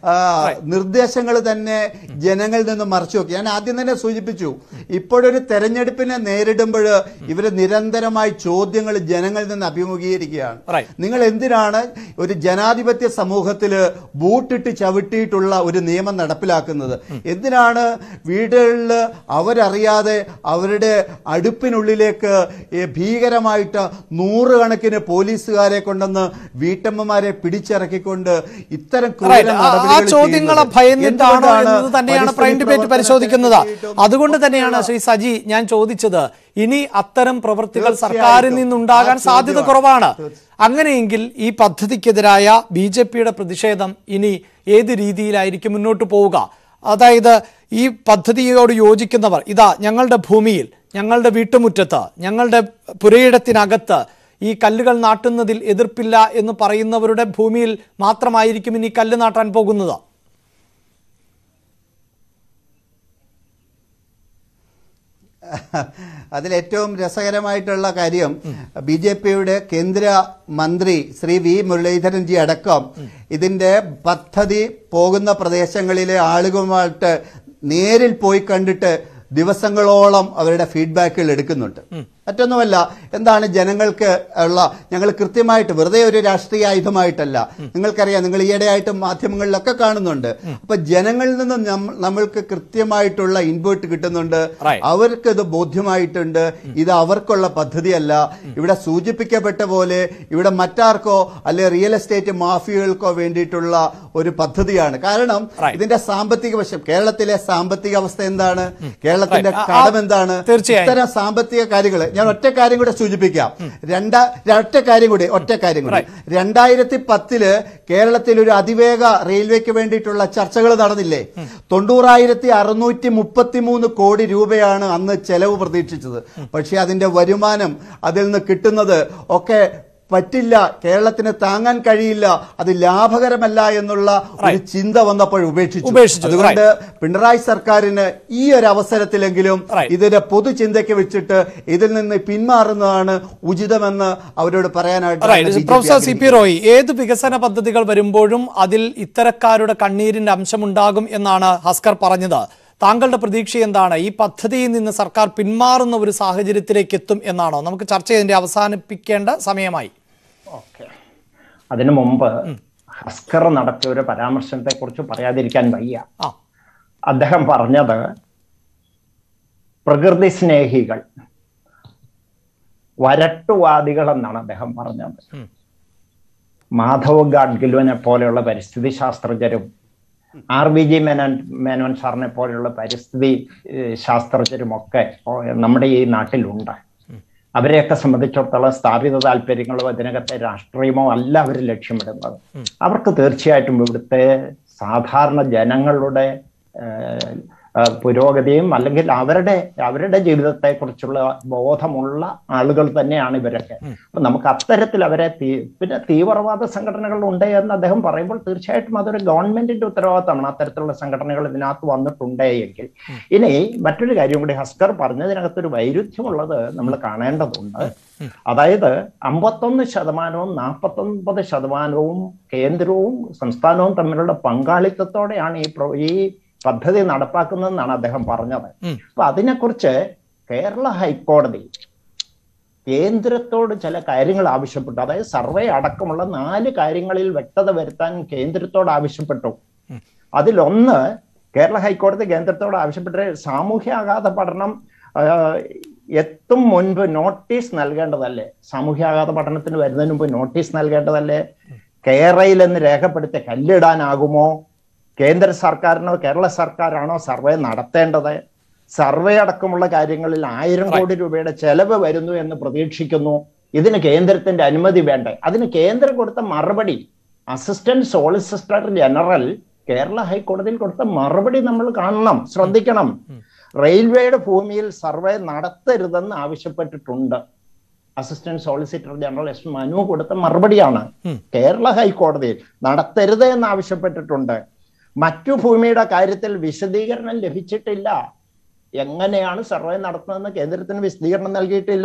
നിർദ്ദേശങ്ങൾ തന്നെ ജനങ്ങളിൽ നിന്ന് മറച്ചു നോക്കി ഞാൻ ആദ്യം തന്നെ സൂചിപ്പിച്ചു ഇപ്പോഴൊരു തെരഞ്ഞെടുപ്പിനെ നേരിടുമ്പോൾ ഇവർ നിരന്തരമായി ചോദ്യങ്ങൾ ജനങ്ങളിൽ നിന്ന് അഭിമുഖീകരിക്കുകയാണ് Right. നിങ്ങൾ എന്തിനാണ് ഒരു ജനാധിപത്യ സമൂഹത്തിൽ ബൂട്ടിട്ട് ചവിട്ടിയിട്ടുള്ള ഒരു നിയമം നടപ്പിലാക്കുന്നത് എന്തിനാണ് വീടുകളിൽ അവരറിയാതെ അവരുടെ അടുപ്പിനുള്ളിലേക്ക് ഈ ഭീകരമായിട്ട് നൂറുകണക്കിന് പോലീസുകാരെ കൊണ്ടുവന്ന് വീട്ടമ്മമാരെ പിടിച്ചിറക്കിക്കൊണ്ട് ഇത്തരം ക്രൂര Right. ആ- ആ നടപടികൾ ചോദ്യങ്ങളെ ചെയ്യുന്നത്? ഭയന്നിട്ടാണോ എന്തുകൊണ്ടാണ് എന്നത് തന്നെയാണ് പരിസ്ഥിതി പ്രൈം ഡിബേറ്റ് പ്രവർത്തനത്തെ പരിശോധിക്കുന്നത് പറ്റിയിട്ടും അതുകൊണ്ട് തന്നെയാണ് ശ്രീ സജി ഞാൻ ചോദിച്ചത് ഇനി അത്തരം പ്രവൃത്തികൾ തീർച്ചയായിട്ടും. സർക്കാരിൽ നിന്നുണ്ടാകാൻ ആ സാധ്യത ചോദ്യമാണ്. കുറവാണ് തീർച്ച- അങ്ങനെയെങ്കിൽ ഈ പദ്ധതിക്കെതിരായ ബി ജെ പിയുടെ പ്രതിഷേധം ഇനി ഏത് രീതിയിലായിരിക്കും മുന്നോട്ട് പോവുക അതായത് ഈ പദ്ധതിയോട് യോജിക്കുന്നവർ ഇതാ ഞങ്ങളുടെ ഭൂമിയിൽ ഞങ്ങളുടെ വീട്ടുമുറ്റത്ത് ഞങ്ങളുടെ പുരയിടത്തിനകത്ത് ഈ കല്ലുകൾ നാട്ടുന്നതിൽ എതിർപ്പില്ല എന്ന് പറയുന്നവരുടെ ഭൂമിയിൽ മാത്രമായിരിക്കും ഇനി കല്ല് നാട്ടാൻ പോകുന്നത് അതിലേറ്റവും രസകരമായിട്ടുള്ള കാര്യം ബി ജെ പിയുടെ കേന്ദ്ര മന്ത്രി ശ്രീ വി മുരളീധരൻജി അടക്കം ഇതിന്റെ പദ്ധതി പോകുന്ന പ്രദേശങ്ങളിലെ ആളുകളുമായിട്ട് നേരിൽ പോയി കണ്ടിട്ട് ദിവസങ്ങളോളം അവരുടെ ഫീഡ്ബാക്കുകൾ എടുക്കുന്നുണ്ട് മറ്റൊന്നുമല്ല എന്താണ് ജനങ്ങൾക്ക് ഉള്ള ഞങ്ങൾ കൃത്യമായിട്ട് വെറുതെ ഒരു രാഷ്ട്രീയ ആയുധമായിട്ടല്ല നിങ്ങൾക്കറിയാം നിങ്ങൾ ഈയിടെയായിട്ട് മാധ്യമങ്ങളിലൊക്കെ കാണുന്നുണ്ട് അപ്പൊ ജനങ്ങളിൽ നിന്ന് നമ്മ- നമ്മൾക്ക് കൃത്യമായിട്ടുള്ള ഇൻപുട്ട് കിട്ടുന്നുണ്ട് Right. അവർക്ക് ഇത് ബോധ്യമായിട്ടുണ്ട് ഇത് അവർക്കുള്ള പദ്ധതിയല്ല ഇവിടെ സൂചിപ്പിക്കപ്പെട്ട പോലെ ഇവിടെ മറ്റാർക്കോ അല്ലെ റിയൽ എസ്റ്റേറ്റ് മാഫിയകൾക്കോ വേണ്ടിയിട്ടുള്ള ഒരു പദ്ധതിയാണ് കാരണം Right. ഇതിന്റെ സാമ്പത്തിക വശം കേരളത്തിലെ സാമ്പത്തിക അവസ്ഥ എന്താണ് കേരളത്തിന്റെ Right. ആ- കടം ആ- എന്താണ് തീർച്ചയായും. ഇത്തരം സാമ്പത്തിക കാര്യങ്ങൾ ഞാൻ ഒറ്റ കാര്യം കൂടെ സൂചിപ്പിക്കാം രണ്ടാ ഒറ്റ കാര്യം കൂടി ഒറ്റ കാര്യം കൂടി Right. രണ്ടായിരത്തി പത്തില് കേരളത്തിൽ ഒരു അതിവേഗ റെയിൽവേക്ക് വേണ്ടിയിട്ടുള്ള ചർച്ചകൾ നടന്നില്ലേ തൊണ്ണൂറായിരത്തി അറുന്നൂറ്റി മുപ്പത്തി മൂന്ന് കോടി രൂപയാണ് അന്ന് ചെലവ് പ്രതീക്ഷിച്ചത് പക്ഷെ അതിന്റെ വരുമാനം അതിൽ നിന്ന് കിട്ടുന്നത് ഒക്കെ പറ്റില്ല കേരളത്തിന് താങ്ങാൻ കഴിയില്ല അത് ലാഭകരമല്ല എന്നുള്ള ഒരു ചിന്ത വന്നപ്പോൾ ഉപേക്ഷിച്ചു ഉപേക്ഷിച്ചു, അതുകൊണ്ട് പിണറായി സർക്കാരിന് ഈ ഒരു അവസരത്തിലെങ്കിലും ഇതിന്റെ പൊതുചിന്തയ്ക്ക് വെച്ചിട്ട് ഇതിൽ നിന്ന് പിന്മാറുന്നതാണ് ഉചിതമെന്ന് അവരോട് പറയാനായിട്ട് right professor C P Roy ഏത് വികസന പദ്ധതികൾ വരുമ്പോഴും അതിൽ ഇത്തരക്കാരുടെ കണ്ണീരിന്റെ അംശമുണ്ടാകും എന്നാണ് ഹസ്കർ പറഞ്ഞത് താങ്കളുടെ പ്രതീക്ഷ എന്താണ് ഈ പദ്ധതിയിൽ നിന്ന് സർക്കാർ പിന്മാറുന്ന ഒരു സാഹചര്യത്തിലേക്ക് എത്തും എന്നാണോ നമുക്ക് ചർച്ച ഇതിന്റെ അവസാനിപ്പിക്കേണ്ട സമയമായി അതിനു മുമ്പ് ഹസ്കർ നടത്തിയ ഒരു പരാമർശത്തെ കുറിച്ച് പറയാതിരിക്കാൻ വയ്യ അദ്ദേഹം പറഞ്ഞത് പ്രകൃതി സ്നേഹികൾ വരട്ടുവാദികൾ എന്നാണ് അദ്ദേഹം പറഞ്ഞത് മാധവ് ഗാഡ്ഗിലുവിനെ പോലെയുള്ള പരിസ്ഥിതി ശാസ്ത്രജ്ഞരും R V G Menon Menon സാറിനെ പോലെയുള്ള പരിസ്ഥിതി ഏഹ്, ശാസ്ത്രജ്ഞരും ഒക്കെ ഓ- നമ്മുടെ ഈ നാട്ടിലുണ്ട് അവരെയൊക്കെ സംബന്ധിച്ചിടത്തോളം സ്ഥാപിത താല്പര്യങ്ങളോ അതിനകത്തെ രാഷ്ട്രീയമോ അല്ല അവർ ലക്ഷ്യമിടുന്നത് അവർക്ക് തീർച്ചയായിട്ടും ഇവിടുത്തെ സാധാരണ ജനങ്ങളുടെ ഏഹ്, ആ, പുരോഗതിയും അല്ലെങ്കിൽ അവരുടെ അവരുടെ ജീവിതത്തെ കുറിച്ചുള്ള ബോധമുള്ള ആളുകൾ തന്നെയാണ് ഇവരൊക്കെ അപ്പൊ നമുക്ക് അത്തരത്തിൽ അവരെ തീ- പിന്നെ തീവ്രവാദ സംഘടനകൾ ഉണ്ട് എന്ന് അദ്ദേഹം പറയുമ്പോൾ തീർച്ചയായിട്ടും അതൊരു ഗവൺമെന്റിന്റെ ഉത്തരവാദിത്തമാണ് അത്തരത്തിലുള്ള സംഘടനകൾ ഇതിനകത്ത് വന്നിട്ടുണ്ട് എങ്കിൽ ഇനി മറ്റൊരു കാര്യം കൂടി ഹസ്കർ പറഞ്ഞതിനകത്തൊരു വൈരുദ്ധ്യമുള്ളത് നമ്മൾ കാണേണ്ടതുണ്ട് അതായത് അമ്പത്തൊന്ന് ശതമാനവും നാൽപ്പത്തൊൻപത് ശതമാനവും കേന്ദ്രവും സംസ്ഥാനവും തമ്മിലുള്ള പങ്കാളിത്തത്തോടെയാണ് ഈ പ്രോ- ഈ പദ്ധതി നടപ്പാക്കുന്നതെന്നാണ് അദ്ദേഹം പറഞ്ഞത് അപ്പൊ അതിനെക്കുറിച്ച് കേരള ഹൈക്കോടതി കേന്ദ്രത്തോട് ചില കാര്യങ്ങൾ ആവശ്യപ്പെട്ടു അതായത് സർവേ അടക്കമുള്ള നാല് കാര്യങ്ങളിൽ വ്യക്തത വരുത്താൻ കേന്ദ്രത്തോട് ആവശ്യപ്പെട്ടു അതിലൊന്ന് കേരള ഹൈക്കോടതി കേന്ദ്രത്തോട് ആവശ്യപ്പെട്ട സാമൂഹ്യാഘാത പഠനം ആ, എത്തും മുൻപ് നോട്ടീസ് നൽകേണ്ടതല്ലേ സാമൂഹ്യാഘാത പഠനത്തിന് വരുന്നതിന് മുമ്പ് നോട്ടീസ് നൽകേണ്ടതല്ലേ കേരളയിൽ എന്ന് രേഖപ്പെടുത്തി കല്ലിടാനാകുമോ കേന്ദ്ര സർക്കാരിനോ കേരള സർക്കാരാണോ സർവേ നടത്തേണ്ടത് സർവേ അടക്കമുള്ള കാര്യങ്ങളിൽ ആയിരം കോടി രൂപയുടെ ചെലവ് വരുന്നു എന്ന് പ്രതീക്ഷിക്കുന്നു ഇതിന് കേന്ദ്രത്തിന്റെ അനുമതി വേണ്ടേ അതിന് കേന്ദ്രം കൊടുത്ത മറുപടി അസിസ്റ്റന്റ് സോളിസിറ്റർ ജനറൽ കേരള ഹൈക്കോടതിയിൽ കൊടുത്ത മറുപടി നമ്മൾ കാണണം ശ്രദ്ധിക്കണം റെയിൽവേയുടെ ഭൂമിയിൽ സർവേ നടത്തരുതെന്ന് ആവശ്യപ്പെട്ടിട്ടുണ്ട് assistant solicitor general S Manu കൊടുത്ത മറുപടിയാണ് കേരള ഹൈക്കോടതിയിൽ നടത്തരുത് എന്ന് ആവശ്യപ്പെട്ടിട്ടുണ്ട് മറ്റു ഭൂമിയുടെ കാര്യത്തിൽ വിശദീകരണം ലഭിച്ചിട്ടില്ല എങ്ങനെയാണ് സർവേ നടത്തുന്നതെന്ന് കേന്ദ്രത്തിന് വിശദീകരണം നൽകിയിട്ടില്ല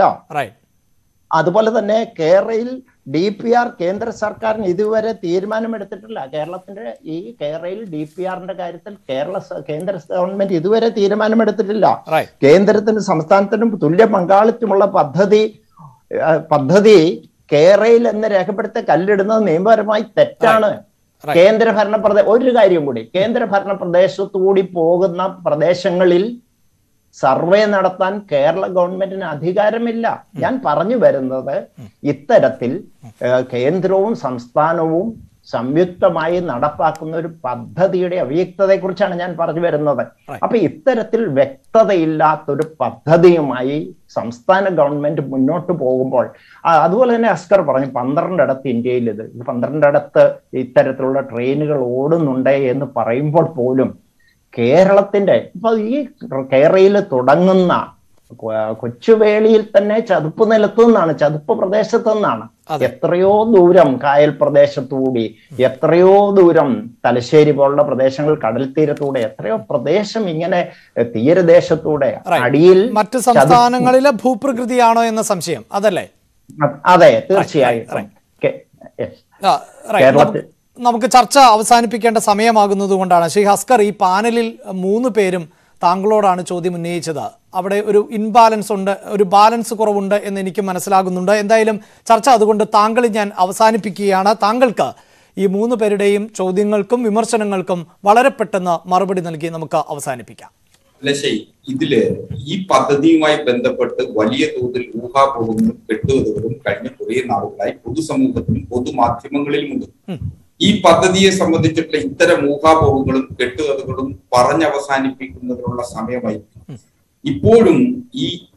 അതുപോലെ തന്നെ കേരളയിൽ ഡി പി ആർ കേന്ദ്ര സർക്കാരിന് ഇതുവരെ തീരുമാനമെടുത്തിട്ടില്ല കേരളത്തിന്റെ ഈ കേരളയിൽ ഡി പി ആറിന്റെ കാര്യത്തിൽ കേരള സ- കേന്ദ്ര ഗവൺമെന്റ് ഇതുവരെ തീരുമാനമെടുത്തിട്ടില്ല കേന്ദ്രത്തിനും സംസ്ഥാനത്തിനും തുല്യ പങ്കാളിത്തമുള്ള പദ്ധതി ആ, പദ്ധതി കേരളയിൽ എന്ന് രേഖപ്പെടുത്തി കല്ലിടുന്നത് നിയമപരമായി തെറ്റാണ് കേന്ദ്ര ഭരണ പ്രദേശ ഒരു കാര്യം കൂടി കേന്ദ്ര ഭരണ പ്രദേശത്തുകൂടി പോകുന്ന പ്രദേശങ്ങളിൽ സർവേ നടത്താൻ കേരള ഗവൺമെന്റിന് അധികാരമില്ല ഞാൻ പറഞ്ഞു വരുന്നത് ഇത്തരത്തിൽ ഏഹ്, കേന്ദ്രവും സംസ്ഥാനവും സംയുക്തമായി നടപ്പാക്കുന്ന ഒരു പദ്ധതിയുടെ അവ്യക്തതയെ കുറിച്ചാണ് ഞാൻ പറഞ്ഞു വരുന്നത് അപ്പൊ ഇത്തരത്തിൽ വ്യക്തതയില്ലാത്തൊരു പദ്ധതിയുമായി സംസ്ഥാന ഗവൺമെന്റ് മുന്നോട്ട് പോകുമ്പോൾ ആ, അതുപോലെ തന്നെ അസ്കർ പറഞ്ഞു പന്ത്രണ്ടിടത്ത് ഇന്ത്യയിൽ ഇത് ഇത് പന്ത്രണ്ടിടത്ത് ഇത്തരത്തിലുള്ള ട്രെയിനുകൾ ഓടുന്നുണ്ട് എന്ന് പറയുമ്പോൾ പോലും കേരളത്തിന്റെ ഇപ്പൊ ഈ കേരളയിൽ തുടങ്ങുന്ന കൊ- കൊച്ചുവേളിയിൽ തന്നെ ചതുപ്പ് നിലത്തു നിന്നാണ് ചതുപ്പ് പ്രദേശത്തു നിന്നാണ് എത്രയോ ദൂരം കായൽ പ്രദേശത്തുകൂടി എത്രയോ ദൂരം തലശ്ശേരി പോലുള്ള പ്രദേശങ്ങൾ കടൽ തീരത്തൂടെ എത്രയോ പ്രദേശം ഇങ്ങനെ എഹ്, തീരദേശത്തൂടെ അടിയിൽ മറ്റ് സംസ്ഥാനങ്ങളിലെ ഭൂപ്രകൃതിയാണോ എന്ന സംശയം അതല്ലേ ചതുപ്പ്- അതെ തീർച്ചയായും കെ- yes. ആ, right. കേരളത്തിൽ നമുക്ക് നമുക്ക് ചർച്ച അവസാനിപ്പിക്കേണ്ട സമയമാകുന്നത് കൊണ്ടാണ് ശ്രീ ഹസ്കർ ഈ പാനലിൽ മൂന്ന് പേരും താങ്കളോടാണ് ചോദ്യം ഉന്നയിച്ചത് അവിടെ ഒരു ഇൻബാലൻസ് ഉണ്ട് ഒരു ബാലൻസ് കുറവുണ്ട് എന്ന് എനിക്ക് മനസ്സിലാകുന്നുണ്ട് എന്തായാലും ചർച്ച അതുകൊണ്ട് താങ്കൾ ഞാൻ അവസാനിപ്പിക്കുകയാണ് താങ്കൾക്ക് ഈ മൂന്ന് പേരുടെയും ചോദ്യങ്ങൾക്കും വിമർശനങ്ങൾക്കും വളരെ പെട്ടെന്ന് മറുപടി നൽകി നമുക്ക് അവസാനിപ്പിക്കാം ലശൈ ഇതില് ഈ പദ്ധതിയുമായി ബന്ധപ്പെട്ട് വലിയ തോതിൽ ഊഹാപോഹങ്ങളും കെട്ടുകഥകളും കഴിഞ്ഞ കുറെ നാളുകളായി പൊതുസമൂഹത്തിലും പൊതുമാധ്യമങ്ങളിലുമുണ്ട് ഈ പദ്ധതിയെ സംബന്ധിച്ചിട്ടുള്ള ഇത്തരം ഊഹാപോഹങ്ങളും കെട്ടുകഥകളും പറഞ്ഞവസാനിപ്പിക്കുന്നതിനുള്ള സമയമായി ഇപ്പോഴും ഈ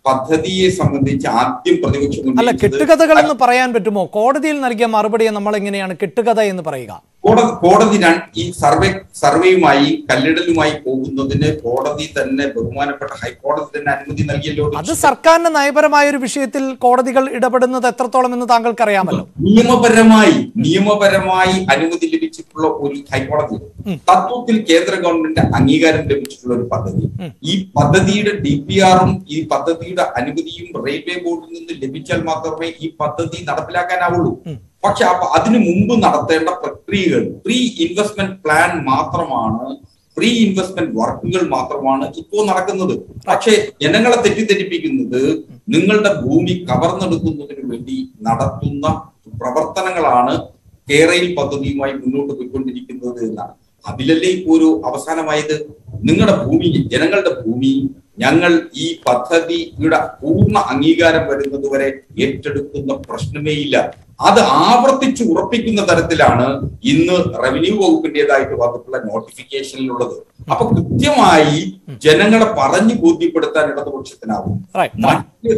പദ്ധതിയെ സംബന്ധിച്ച് ആദ്യം പ്രതിപക്ഷം അല്ല ഉന്നയിച്ചത് കെട്ടുകഥകൾ എന്ന് പറയാൻ പറ്റുമോ കോടതിയിൽ നൽകിയ മറുപടിയെ നമ്മൾ എങ്ങനെയാണ് കെട്ടുകഥ എന്ന് പറയുക കോടതി കോടതി ര- ഈ സർവേ സർവേയുമായി കല്ലിടലുമായി പോകുന്നതിന് കോടതി തന്നെ ബഹുമാനപ്പെട്ട ഹൈക്കോടതി തന്നെ അനുമതി നൽകിയല്ലോ അത് സർക്കാരിന് നയപരമായ ഒരു വിഷയത്തിൽ കോടതികൾ ഇടപെടുന്നത് എത്രത്തോളം എന്ന് താങ്കൾക്ക് അറിയാമല്ലോ നിയമപരമായി നിയമപരമായി അനുമതി ലഭിച്ചിട്ടുള്ള ഒരു ഹൈക്കോടതി തത്വത്തിൽ കേന്ദ്ര ഗവൺമെന്റ് അംഗീകാരം ലഭിച്ചിട്ടുള്ള ഒരു പദ്ധതി ഈ പദ്ധതിയുടെ ഡി പി ആറും ഈ പദ്ധതിയുടെ അനുമതിയും റെയിൽവേ ബോർഡിൽ നിന്ന് ലഭിച്ചാൽ മാത്രമേ ഈ പദ്ധതി നടപ്പിലാക്കാനാവുള്ളൂ പക്ഷെ അപ്പൊ അതിനു മുമ്പ് നടത്തേണ്ട പ്രക്രിയകൾ പ്രീ ഇൻവെസ്റ്റ്മെന്റ് പ്ലാൻ മാത്രമാണ് പ്രീ ഇൻവെസ്റ്റ്മെന്റ് വർക്കുകൾ മാത്രമാണ് ഇപ്പോൾ നടക്കുന്നത് പക്ഷേ ജനങ്ങളെ തെറ്റിദ്ധരിപ്പിക്കുന്നത് നിങ്ങളുടെ ഭൂമി കവർന്നെടുക്കുന്നതിന് വേണ്ടി നടത്തുന്ന പ്രവർത്തനങ്ങളാണ് കേരയിൽ പദ്ധതിയുമായി മുന്നോട്ട് പോയിക്കൊണ്ടിരിക്കുന്നത് എന്നാണ് അതിലല്ലേ ഇപ്പോൾ ഒരു അവസാനമായത് നിങ്ങളുടെ ഭൂമി ജനങ്ങളുടെ ഭൂമി ഞങ്ങൾ ഈ പദ്ധതിയുടെ പൂർണ്ണ അംഗീകാരം വരുന്നത് വരെ ഏറ്റെടുക്കുന്ന പ്രശ്നമേ ഇല്ല അത് ആവർത്തിച്ച് ഉറപ്പിക്കുന്ന തരത്തിലാണ് ഇന്ന് റവന്യൂ വകുപ്പിന്റേതായിട്ട് വന്നിട്ടുള്ള നോട്ടിഫിക്കേഷനിലുള്ളത് അപ്പൊ കൃത്യമായി ജനങ്ങളെ പറഞ്ഞു ബോധ്യപ്പെടുത്താൻ ഇടതുപക്ഷത്തിനാവും Right. മറ്റ്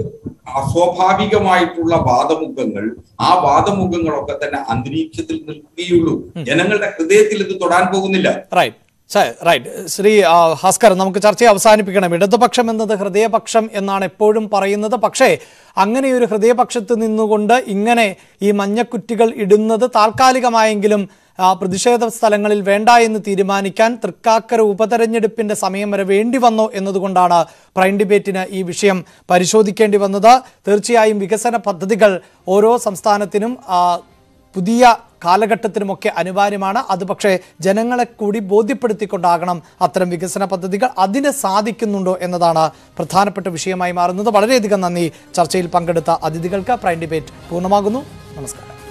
അസ്വാഭാവികമായിട്ടുള്ള വാദമുഖങ്ങൾ ആ വാദമുഖങ്ങളൊക്കെ തന്നെ അന്തരീക്ഷത്തിൽ നിൽക്കുകയുള്ളൂ ജനങ്ങളുടെ ഹൃദയത്തിൽ ഇത് തൊടാൻ പോകുന്നില്ല റൈറ്റ് റൈറ്റ് ശ്രീ ആ, ഭാസ്കർ നമുക്ക് ചർച്ച അവസാനിപ്പിക്കണം ഇടതുപക്ഷം എന്നത് ഹൃദയപക്ഷം എന്നാണ് എപ്പോഴും പറയുന്നത് പക്ഷേ അങ്ങനെ ഒരു ഹൃദയപക്ഷത്ത് നിന്നുകൊണ്ട് ഇങ്ങനെ ഈ മഞ്ഞക്കുറ്റികൾ ഇടുന്നത് താൽക്കാലികമായെങ്കിലും ആ, പ്രതിഷേധ സ്ഥലങ്ങളിൽ വേണ്ട എന്ന് തീരുമാനിക്കാൻ തൃക്കാക്കര ഉപതെരഞ്ഞെടുപ്പിന്റെ സമയം വരെ വേണ്ടി വന്നോ എന്നതുകൊണ്ടാണ് പ്രൈം ഡിബേറ്റിന് ഈ വിഷയം പരിശോധിക്കേണ്ടി വന്നത് തീർച്ചയായും വികസന പദ്ധതികൾ ഓരോ സംസ്ഥാനത്തിനും ആ, പുതിയ കാലഘട്ടത്തിനുമൊക്കെ അനിവാര്യമാണ് അത് പക്ഷേ ജനങ്ങളെ കൂടി ബോധ്യപ്പെടുത്തിക്കൊണ്ടാകണം അത്തരം വികസന പദ്ധതികൾ അതിന് സാധിക്കുന്നുണ്ടോ എന്നതാണ് പ്രധാനപ്പെട്ട വിഷയമായി മാറുന്നത് വളരെയധികം നന്ദി ചർച്ചയിൽ പങ്കെടുത്ത അതിഥികൾക്ക് പ്രൈം ഡിബേറ്റ് പൂർണ്ണമാകുന്നു നമസ്കാരം